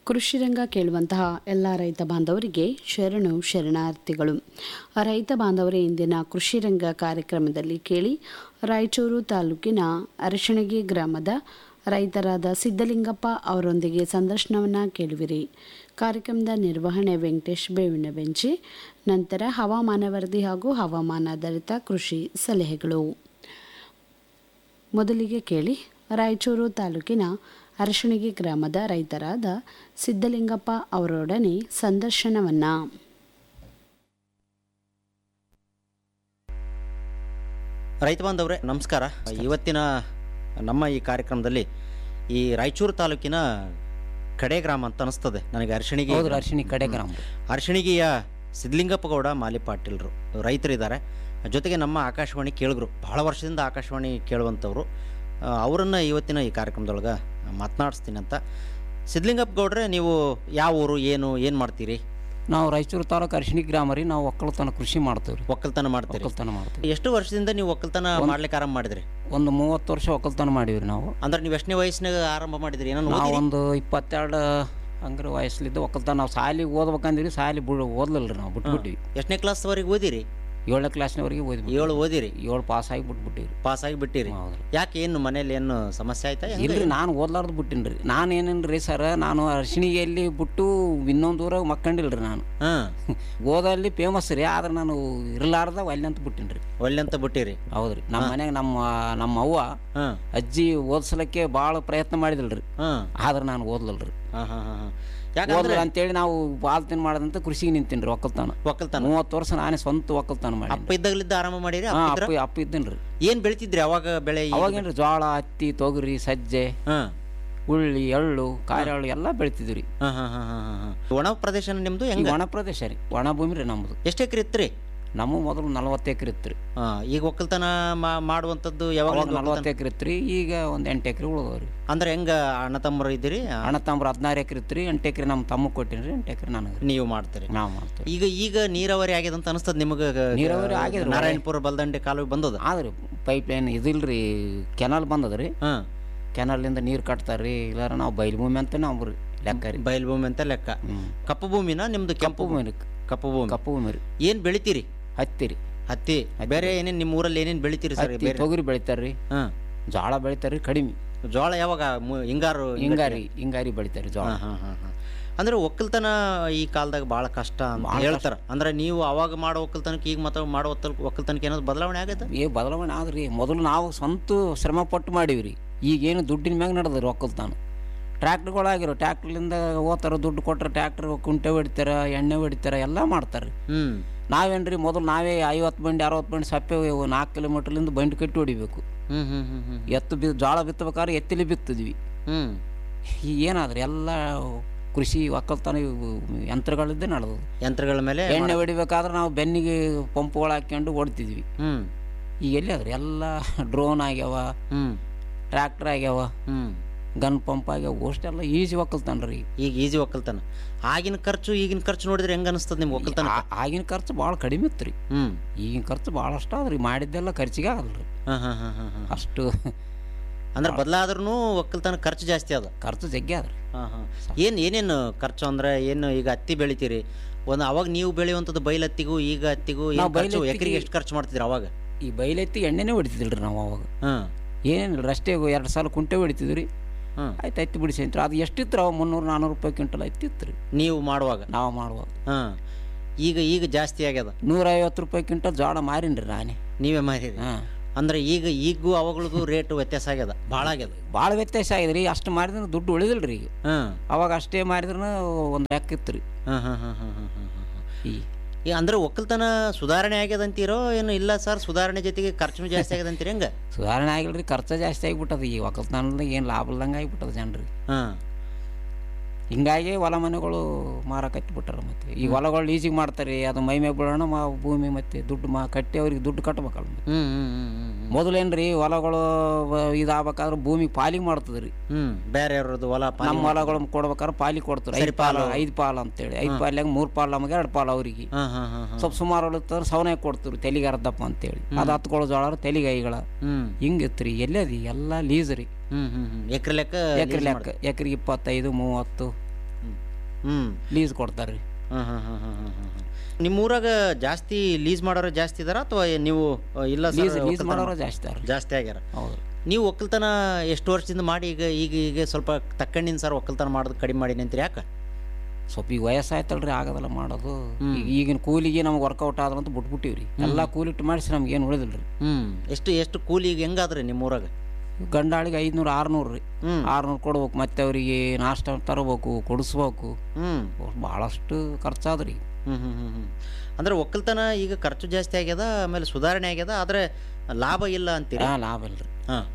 ಕೃಷಿ ರಂಗ ಕೇಳುವಂತಹ ಎಲ್ಲ ರೈತ ಬಾಂಧವರಿಗೆ ಶರಣು ಶರಣಾರ್ಥಿಗಳು ರೈತ ಬಾಂಧವರೇ ಇಂದಿನ ಕೃಷಿ ರಂಗ ಕಾರ್ಯಕ್ರಮದಲ್ಲಿ ಕೇಳಿ ರಾಯಚೂರು ತಾಲೂಕಿನ ಅರಶಣಗಿ ಗ್ರಾಮದ ರೈತರಾದ ಸಿದ್ದಲಿಂಗಪ್ಪ ಅವರೊಂದಿಗೆ ಸಂದರ್ಶನವನ್ನು ಕೇಳುವಿರಿ ಕಾರ್ಯಕ್ರಮದ ನಿರ್ವಹಣೆ ವೆಂಕಟೇಶ್ ಬೇವಿನ ಬೆಂಚಿ ನಂತರ ಹವಾಮಾನ ವರದಿ ಹಾಗೂ ಹವಾಮಾನಾಧಾರಿತ ಕೃಷಿ ಸಲಹೆಗಳು ಮೊದಲಿಗೆ ಕೇಳಿ ರಾಯಚೂರು ತಾಲೂಕಿನ ಅರಶಣಗಿ ಗ್ರಾಮದ ರೈತರಾದ ಸಿದ್ದಲಿಂಗಪ್ಪ ಅವರೊಡನೆ ಸಂದರ್ಶನವನ್ನ ರೈತ ಬಾಂಧವ್ರೆ ನಮಸ್ಕಾರ ಇವತ್ತಿನ ನಮ್ಮ ಈ ಕಾರ್ಯಕ್ರಮದಲ್ಲಿ ಈ ರಾಯಚೂರು ತಾಲೂಕಿನ ಕಡೆ ಗ್ರಾಮ ಅಂತ ಅನಿಸ್ತದೆ ನನಗೆ ಅರ್ಶಣಿಗೆ ಹೌದು ಅರ್ಶಿನಿ ಕಡೆ ಗ್ರಾಮ ಅರ್ಶಣಿಗೆಯ ಸಿದ್ಲಿಂಗಪ್ಪ ಗೌಡ ಮಾಲಿ ಪಾಟೀಲ್ರು ರೈತರಿದ್ದಾರೆ ಜೊತೆಗೆ ನಮ್ಮ ಆಕಾಶವಾಣಿ ಕೇಳಿದ್ರು ಬಹಳ ವರ್ಷದಿಂದ ಆಕಾಶವಾಣಿ ಕೇಳುವಂಥವ್ರು ಅವರನ್ನು ಇವತ್ತಿನ ಈ ಕಾರ್ಯಕ್ರಮದೊಳಗೆ ಮಾತನಾಡಿಸ್ತೀನಿ ಅಂತ ಸಿದ್ಲಿಂಗಪ್ಪ ಗೌಡ್ರೆ ನೀವು ಯಾವ ಊರು ಏನು ಏನು ಮಾಡ್ತೀರಿ ನಾವು ರಾಯಚೂರು ತಾಲೂಕು ಅರ್ಶಿನಿ ಗ್ರಾಮ ರೀ ನಾವು ಒಕ್ಕಲತನ ಕೃಷಿ ಮಾಡ್ತೇವೆ ರೀ ಒಕ್ಕಲ್ತನ ಮಾಡ್ತೀರಿ ಒಕ್ಕಲ್ತನ ಮಾಡ್ತೀವಿ ಎಷ್ಟು ವರ್ಷದಿಂದ ನೀವು ಒಕ್ಕಲ್ತನ ಮಾಡ್ಲಿಕ್ಕೆ ಆರಂಭ ಮಾಡಿದ್ರಿ ಒಂದು ಮೂವತ್ತು ವರ್ಷ ಒಕ್ಕಲ್ತನ ಮಾಡೀವಿ ನಾವು ಅಂದ್ರೆ ನೀವು ಎಷ್ಟನೇ ವಯಸ್ಸಿನಾಗ ಆರಂಭ ಮಾಡಿದ್ರಿ ಏನೋ ನಾವು ಓದಿರಿ? ಒಂದು ಇಪ್ಪತ್ತೆರಡು ಹಂಗ್ರೆ ವಯಸ್ಸಲ್ಲಿದ್ದ ಒಕ್ಕಲ್ತನ ನಾವು ಸಾಲಿಗೆ ಓದ್ಬೇಕಂದಿವಿ ಸಾಲಿ ಬಿಡು ಓದ್ಲಿಲ್ಲ ರೀ ನಾವು ಬಿಟ್ಬಿಟ್ಟಿವಿ ಎಷ್ಟನೇ ಕ್ಲಾಸ್ವರೆಗೆ ಓದಿರಿ ಏಳನೇ ಕ್ಲಾಸ್ನವರೆಗೆ ಓದ್ಬಿಟ್ಟು ಏಳು ಓದಿರಿ ಏಳು ಪಾಸ್ ಆಗಿ ಬಿಟ್ಬಿಟ್ಟಿವಿ ಪಾಸ್ ಆಗಿ ಬಿಟ್ಟಿರಿ ಹೌದು ಯಾಕೆ ಏನು ಮನೇಲಿ ಏನು ಸಮಸ್ಯೆ ಆಯ್ತಾ ಹೆಂಗೆ? ಇಲ್ರಿ ನಾನು ಓದ್ಲಾರ್ದು ಬಿಟ್ಟಿನಿ ರೀ ನಾನು ಏನೇನ್ರಿ ಸರ್ ನಾನು ಅರ್ಶಿಣಿಗೆಯಲ್ಲಿ ಬಿಟ್ಟು ಇನ್ನೊಂದು ಊರಾಗ ಮಕ್ಕಂಡಿಲ್ರಿ ನಾನು ಹಾ ಓದಲ್ಲಿ ಫೇಮಸ್ ರೀ ಆದ್ರೆ ನಾನು ಇರಲಾರ್ದ ಅಲ್ಲಿ ಅಂತ ಬಿಟ್ಟಿನಿ ರೀ ಒಳ್ಳೆ ಅಂತ ಬಿಟ್ಟಿರಿ ಹೌದ್ರಿ ನಮ್ಮ ಮನ್ಯಾಗ ನಮ್ಮ ನಮ್ಮ ಅವ್ವ ಹಾ ಅಜ್ಜಿ ಓದಿಸ್ಲಿಕ್ಕೆ ಭಾಳ ಪ್ರಯತ್ನ ಮಾಡಿದಲ್ರಿ ಹಾ ಆದ್ರೆ ನಾನು ಓದ್ಲಲ್ರಿ ಹಾ ಹಾ ಹಾ ಹಾ ಯಾಕಂದ್ರೆ ಓದ್ಲ ಅಂತೇಳಿ ನಾವು ಬಾಲ್ತಿನ ಮಾಡದಂತ ಕೃಷಿಗೆ ನಿಂತೀನಿ ರೀ ಒಕ್ಕಲ್ತಾನ ಒಕ್ಕಲ್ತನ ಮೂವತ್ತು ವರ್ಷ ನಾನೇ ಸ್ವಂತ ಒಕ್ಕಲ್ತಾನ ಮಾಡಿ ಅಪ್ಪ ಇದ್ದಾಗಲಿದ್ದ ಆರಂಭ ಮಾಡಿರಿ ಹಾ ಅಪ್ಪ ಇದ್ರ ಅಪ್ಪ ಅಪ್ಪ ಇದ್ದೇನ್ರಿ ಏನ್ ಬೆಳಿತಿದ್ರಿ ಅವಾಗ ಬೆಳೆ ಈಗ? ಅವಾಗೇನ್ರಿ ಜೋಳ ಹತ್ತಿ ತೊಗರಿ ಸಜ್ಜೆ ಹಾ ಉಳ್ಳಿ ಎಳ್ಳು ಕಾರೆಳ್ಳು ಎಲ್ಲ ಬೆಳಿತಿದ್ವಿ ರೀ ಹಾ ಹಾ ಹಾ ಹಾ ಹಾ ಹಾ ಒಣ ಪ್ರದೇಶ ನಿಮ್ದು ಈ ಹೆಂಗ ಒಣ ಪ್ರದೇಶ ರೀ ಒಣ ಭೂಮಿ ರೀ ನಮ್ಮದು ಎಷ್ಟು ಎಕರೆ ಇತ್ರಿ ನಮ್ಮ ಮೊದಲು ನಲ್ವತ್ತು ಎಕರೆ ಇತ್ತು ರೀ ಹಾ ಈಗ ಒಕ್ಕಲ್ತನ ಮಾ- ಮಾಡುವಂಥದ್ದು ಯಾವಾಗ ಅವಾಗ ನಲ್ವತ್ತು ಎಕರೆ ಇತ್ತು ರೀ ಈಗ ಒಂದು ಎಂಟು ಎಕರೆ ಉಳಿದವ ರೀ ಅಂದ್ರೆ ಹೆಂಗ ಅಣ್ಣ ತಮ್ಮರು ಇದ್ದೀರಿ ಅಣ್ಣ ತಮ್ಮ ಹದಿನಾರು ಎಕರೆ ಇತ್ತು ರೀ ಎಂಟು ಎಕರೆ ನಮ್ಮ ತಮ್ಮ ಕೊಟ್ಟಿನಿ ರೀ ಎಂಟು ಎಕರೆ ನನಗೆ ರೀ ನೀವು ಮಾಡ್ತೀರಿ ನಾವು ಮಾಡ್ತೇವೆ ಈಗ ಈಗ ನೀರಾವರಿ ಆಗ್ಯದ ಅಂತ ಅನಿಸ್ತದ ನಿಮಗೆ ನೀರಾವರಿ ಆಗ್ಯದ್ರಿ. ನಾರಾಯಣಪುರ ಬಲ್ದಂಡೆ ಕಾಲುವೆ ಬಂದದ ಆದ್ರೆ ಪೈಪ್ ಲೈನ್ ಇದಿಲ್ರಿ ಕೆನಾಲ್ ಬಂದದ ರೀ ಹಾ ಕೆನಾಲಿಂದ ನೀರು ಕಟ್ತಾರೆ ರೀ ಇಲ್ಲಾರ ನಾವು ಬಯಲು ಭೂಮಿ ಅಂತ ನಾವು ರೀ ಲೆಕ್ಕ ರೀ ಬಯಲು ಭೂಮಿ ಅಂತ ಲೆಕ್ಕ ಹ್ಮ್. ಕಪ್ಪು ಭೂಮಿನ ನಿಮ್ದು ಕಪ್ಪು ಕೆಂಪು ಭೂಮಿ ರೀ ಕಪ್ಪು ಭೂಮಿ ಕಪ್ಪು ಭೂಮಿ ರೀ ಏನ್ ಬೆಳಿತೀರಿ ಹತ್ತಿ ರೀ ಹತ್ತಿ ಬೇರೆ ಏನೇನ್ ನಿಮ್ಮ ಊರಲ್ಲಿ ಏನೇನ್ ಬೆಳಿತೀರಿ ಸರ್ ಹತ್ತಿ ಬೇರೆ ತೊಗರಿ ಬೆಳಿತಾರೆ ರೀ ಹಾ ಜೋಳ ಬೆಳಿತಾರೆ ರೀ ಕಡಿಮೆ ಜೋಳ ಯಾವಾಗ ಮು- ಹಿಂಗಾರು ಹಿಂಗಾರಿ ಹಿಂಗಾರಿ ಬೆಳಿತಾರೆ ಜೋಳ ಹಾ, ಹಾ, ಹಾ, ಹಾ. ಅಂದ್ರೆ ಒಕ್ಕಲ್ತನ ಈ ಕಾಲದಾಗ ಬಹಳ ಕಷ್ಟ ಅಂತ ಹೇಳ್ತಾರ ಅಂದ್ರೆ ನೀವು ಅವಾಗ ಮಾಡೋ ಒಕ್ಕಲ್ತನಕ್ಕೆ ಈಗ ಮತ್ತೆ ಮಾಡೋ ಒತ್ತಲ್- ಒಕ್ಕಲ್ತನಕ್ಕೆ ಏನಾದ್ರು ಬದಲಾವಣೆ ಆಗೈತೆ ಏ ಬದಲಾವಣೆ ಆದ್ರಿ ಮೊದಲು ನಾವು ಸ್ವಂತ ಶ್ರಮ ಪಟ್ಟು ಮಾಡೀವಿ ರೀ ಈಗೇನು ದುಡ್ಡಿನ ಮ್ಯಾಗ ನಡೆದ್ರಿ ಒಕ್ಕಲ್ತಾನ ಟ್ರ್ಯಾಕ್ಟ್ರುಗಳಾಗಿರೋ ಟ್ರ್ಯಾಕ್ಟ್ರ್ಲಿಂದ ಹೋಗ್ತಾರ ದುಡ್ಡು ಕೊಟ್ರೆ ಟ್ರ್ಯಾಕ್ಟ್ರ್ ಕುಂಟೆ ಹೊಡಿತಾರ ಎಣ್ಣೆ ಹೊಡಿತಾರ ಎಲ್ಲ ಮಾಡ್ತಾರೆ ಹ್ಮ್ ನಾವೇನ್ರಿ ಮೊದಲು ನಾವೇ ಐವತ್ತು ಬಂಡಿ ಅರವತ್ತು ಬಂಡಿ ಸಪ್ಪೆ ನಾಲ್ಕು ಕಿಲೋಮೀಟ್ರ್ಲಿಂದ ಬಂಡಿ ಕಟ್ಟಿ ಹೊಡಿಬೇಕು ಹ್ಮ್ ಹ್ಮ್ ಹ್ಮ್ ಹ್ಮ್ ಎತ್ತು ಬಿ ಜೋಳ ಬಿತ್ತಬೇಕಾದ್ರೆ ಎತ್ತಲಿ ಬಿತ್ತಿದ್ವಿ ಹ್ಮ್ ಈಗ ಏನಾದ್ರಿ ಎಲ್ಲ ಕೃಷಿ ಒಕ್ಕಲ್ತನ ಇವು ಯಂತ್ರಗಳಿದ್ದೇ ನಡೆದು ಯಂತ್ರಗಳ ಮೇಲೆ ಎಣ್ಣೆ ಹೊಡಿಬೇಕಾದ್ರೆ ನಾವು ಬೆನ್ನಿಗೆ ಪಂಪ್ಗಳು ಹಾಕ್ಕೊಂಡು ಹೊಡ್ತಿದ್ವಿ ಹ್ಮ್ ಈಗ ಎಲ್ಲಿ ಅದ್ರಿ ಎಲ್ಲ ಡ್ರೋನ್ ಆಗ್ಯಾವ ಹ್ಮ್ ಟ್ರ್ಯಾಕ್ಟರ್ ಆಗ್ಯಾವ ಹ್ಮ್ ಗನ್ ಪಂಪ್ ಆಗ್ಯಾವ ಅಷ್ಟೆಲ್ಲ ಈಜಿ ಒಕ್ಕಲ್ತಾನ ರೀ ಈಗ ಈಜಿ ಒಕ್ಕಲ್ತನ ಆಗಿನ ಖರ್ಚು ಈಗಿನ ಖರ್ಚು ನೋಡಿದ್ರೆ ಹೆಂಗ ಅನಿಸ್ತದ ನಿಮ್ಗೆ ಒಕ್ಕಲ್ತನ ಆ- ಆಗಿನ ಖರ್ಚು ಭಾಳ ಕಡಿಮೆ ಇತ್ತು ರೀ ಹ್ಮ್ ಈಗಿನ ಖರ್ಚು ಭಾಳ ಅಷ್ಟ ಅದ್ರಿ ಮಾಡಿದ್ದೆಲ್ಲ ಖರ್ಚಿಗೆ ಆಗಲ್ರಿ ಹಾ ಹಾ ಹಾ ಹಾ ಹಾ ಅಷ್ಟು ಅಂದ್ರೆ ಬದಲಾದ್ರೂ ಒಕ್ಕಲ್ತನ ಖರ್ಚು ಜಾಸ್ತಿ ಅದ ಖರ್ಚು ಜಗ್ಗಿ ಅದ್ರಿ ಹಾ ಹಾ ಏನ್ ಏನೇನು ಖರ್ಚು ಅಂದ್ರೆ ಏನು ಈಗ ಹತ್ತಿ ಬೆಳಿತೀರಿ ಒಂದು ಅವಾಗ ನೀವು ಬೆಳೆಯುವಂಥದ್ದು ಬೈಲ್ ಹತ್ತಿಗೂ ಈಗ ಹತ್ತಿಗೂ ಏನ್ ನಾವು ಬೈಲ್ ಖರ್ಚು ಹತ್ತಿಗೆ- ಎಕರೆಗೆ ಎಷ್ಟು ಖರ್ಚು ಮಾಡ್ತಿದ್ರಿ ಅವಾಗ ಈ ಬೈಲೆತ್ತಿ ಎಣ್ಣೆನೇ ಹೊಡಿತಿದ್ದಿಲ್ರಿ ನಾವು ಅವಾಗ ಹಾ ಏನಿಲ್ಲ ಅಷ್ಟೇ ಎರಡು ಸಲ ಕುಂಟೆ ಹೊಡಿತಿದ್ವಿ ರೀ ಹಾ ಆಯ್ತು ಹತ್ತಿ ಬಿಡಿಸಿ ಅಂತ್ರಿ ಅದು ಎಷ್ಟಿತ್ತು ಅವ ಮುನ್ನೂರು ನಾನ್ನೂರು ರೂಪಾಯಿ ಕ್ವಿಂಟಲ್ ಹತ್ತಿತ್ತು ರೀ ನೀವು ಮಾಡುವಾಗ ನಾವು ಮಾಡುವಾಗ ಹಾ ಈಗ ಈಗ ಜಾಸ್ತಿ ಆಗ್ಯದ ನೂರೈವತ್ತು ರೂಪಾಯಿ ಕ್ವಿಂಟಲ್ ಜೋಳ ಮಾರಿನಿ ರೀ ನಾನೇ ನೀವೇ ಮಾರಿರಿ ಹಾಂ ಅಂದ್ರೆ ಈಗ ಈಗೂ ಅವಾಗಳಿಗೂ ರೇಟ್ ವ್ಯತ್ಯಾಸ ಆಗ್ಯದ ಭಾಳ ಆಗ್ಯದ ಭಾಳ ವ್ಯತ್ಯಾಸ ಆಗಿದೆ ರೀ ಅಷ್ಟು ಮಾರಿದ್ರೆ ದುಡ್ಡು ಉಳಿದಿಲ್ಲ ರೀ ಈಗ ಹಾ ಅವಾಗ ಅಷ್ಟೇ ಮಾರಿದ್ರೆ ಒಂದು ಲೆಕ್ಕ ಇತ್ತು ರೀ ಹಾ ಹಾ ಹಾ ಹಾ ಹಾ ಹಾ ಹಾ ಈ ಈ ಅಂದ್ರೆ ಒಕ್ಕಲ್ತನ ಸುಧಾರಣೆ ಆಗ್ಯದ ಅಂತೀರೋ ಏನು ಇಲ್ಲ ಸರ್ ಸುಧಾರಣೆ ಜೊತೆಗೆ ಖರ್ಚು ಜಾಸ್ತಿ ಆಗ್ಯದ ಅಂತೀರಿ ಹೆಂಗ ಸುಧಾರಣೆ ಆಗಿಲ್ಲ ರೀ ಖರ್ಚು ಜಾಸ್ತಿ ಆಗಿಬಿಟ್ಟದ ಈ ಒಕ್ಕಲ್ತನದಾಗ ಏನು ಲಾಭ ಇಲ್ದಂಗೆ ಆಗಿಬಿಟ್ಟದ ಜನರಿಗೆ ಹಾ ಹಿಂಗಾಗಿ ಹೊಲ ಮನೆಗಳು ಮಾರಕತ್ತಿಬಿಟ್ಟಾರ ಮತ್ತೆ ಈ ಹೊಲಗಳು ಲೀಸಿಗೆ ಮಾಡ್ತಾರೆ ಅದು ಮೈ ಮೇಲೆ ಬೀಳೋಣ ಮಾ ಭೂಮಿ ಮತ್ತೆ ದುಡ್ಡು ಮಾ ಕಟ್ಟಿ ಅವ್ರಿಗೆ ದುಡ್ಡು ಕಟ್ಬೇಕಲ್ಲ ಮತ್ತೆ ಹ್ಮ್ ಹ್ಮ್ ಹ್ಮ್ ಹ್ಮ್ ಹ್ಮ್ ಮೊದಲೇನ್ರಿ ಹೊಲಗಳು ಇದಾಗಬೇಕಾದ್ರೆ ಭೂಮಿ ಪಾಲಿಗೆ ಮಾಡ್ತದ್ರಿ ಹ್ಮ್ ಬೇರೆ ಅವ್ರದ್ದು ಹೊಲ ಪಾಲಿ ನಮ್ಮ ಹೊಲಗಳು ಕೊಡ್ಬೇಕಾದ್ರೆ ಪಾಲಿ ಕೊಡ್ತಾರೆ ಐದು ಪಾಲು ಐದು ಪಾಲು ಅಂತೇಳಿ ಐದು ಪಾಲ್ಯಾಗ ಮೂರು ಪಾಲು ನಮಗೆ ಎರಡು ಪಾಲು ಅವ್ರಿಗೆ ಹಾ ಹಾ ಹಾ ಹಾ ಸ್ವಲ್ಪ ಸುಮಾರು ಹೊಲತ್ತಂದ್ರೆ ಸವನೆ ಕೊಡ್ತೀವಿ ತೆಲಿಗೆ ಅರ್ಧಪ್ಪ ಅಂತೇಳಿ ಅದು ಹತ್ಕೊಳ್ಳೋ ಜೋಳ ತೆಲಿಗೆ ಐಗಳ ಹ್ಮ್ ಹಿಂಗಿತ್ತು ರೀ ಎಲ್ಲದಿ ಎಲ್ಲ ಲೀಸ್ ರೀ ಹ್ಮ್ ಹ್ಮ್ ಹ್ಮ್ ಎಕರೆ ಲೆಕ್ಕ ಎಕರೆ ಲೆಕ್ಕ ಎಕರೆಗೆ ಇಪ್ಪತ್ತೈದು ಮೂವತ್ತು ಹ್ಮ್ ಲೀಸ್ ಕೊಡ್ತಾರೆ ರೀ ಹಾಂ ಹಾಂ ಹಾಂ ಹಾಂ ಹಾಂ ನಿಮ್ಮ ಊರಾಗ ಜಾಸ್ತಿ ಲೀಸ್ ಮಾಡೋರು ಜಾಸ್ತಿ ಇದಾರ ಅಥವಾ ನೀವು ಅ, ಇಲ್ಲ ಸರ್, ಲೀಸ್ ಲೀಸ್ ಒಕ್ಕಲ್ತನ ಮಾಡೋರು ಜಾಸ್ತಿ ಅವ್ರಿ ಜಾಸ್ತಿ ಆಗ್ಯಾರ ಹೌದು ನೀವು ಒಕ್ಕಲ್ತನ ಎಷ್ಟು ವರ್ಷದಿಂದ ಮಾಡಿ ಈಗ ಈಗ ಈಗ ಸ್ವಲ್ಪ ತಕ್ಕಂಡಿನ ಸರ್ ಒಕ್ಕಲ್ತನ ಮಾಡೋದು ಕಡಿಮೆ ಮಾಡಿ ನಿಂತ್ರಿ ಯಾಕೆ ಸ್ವಲ್ಪ ಈಗ ವಯಸ್ಸಾಯ್ತಲ್ರಿ ಆಗೋದಲ್ಲ ಮಾಡೋದು ಈಗ ಈಗಿನ ಕೂಲಿಗೆ ನಮ್ಗೆ ವರ್ಕೌಟ್ ಆದ್ರಂತ ಬಿಟ್ಬಿಟ್ಟಿವ್ರಿ ಎಲ್ಲ ಕೂಲಿಟ್ಟು ಮಾಡಿಸಿ ನಮ್ಗೆ ಏನು ಉಳಿದಿಲ್ಲ ರೀ ಹ್ಞೂ ಎಷ್ಟು ಎಷ್ಟು ಕೂಲಿ ಈಗ ಹೆಂಗಾದ್ರಿ ನಿಮ್ಮ ಊರಾಗ ಗಂಡಾಳಿಗೆ ಐದುನೂರು ಆರುನೂರು ರೀ ಹ್ಮ್. ಆರುನೂರು ಕೊಡ್ಬೇಕು ಮತ್ತೆ ಅವರಿಗೆ ನಾಷ್ಟ ತರಬೇಕು ಕೊಡಿಸ್ಬೇಕು ಹ್ಞೂ ಭಾಳಷ್ಟು ಖರ್ಚಾದ್ರಿ ಹ್ಞೂ ಹ್ಞೂ ಹ್ಞೂ ಹ್ಞೂ ಅಂದ್ರೆ ಒಕ್ಕಲ್ತನ ಈಗ ಖರ್ಚು ಜಾಸ್ತಿ ಆಗ್ಯದ ಆಮೇಲೆ ಸುಧಾರಣೆ ಆಗ್ಯದ ಆದರೆ ಲಾಭ ಇಲ್ಲ ಅಂತೀರಿ ಹಾಂ ಲಾಭ ಇಲ್ಲ ರೀ ಹಾಂ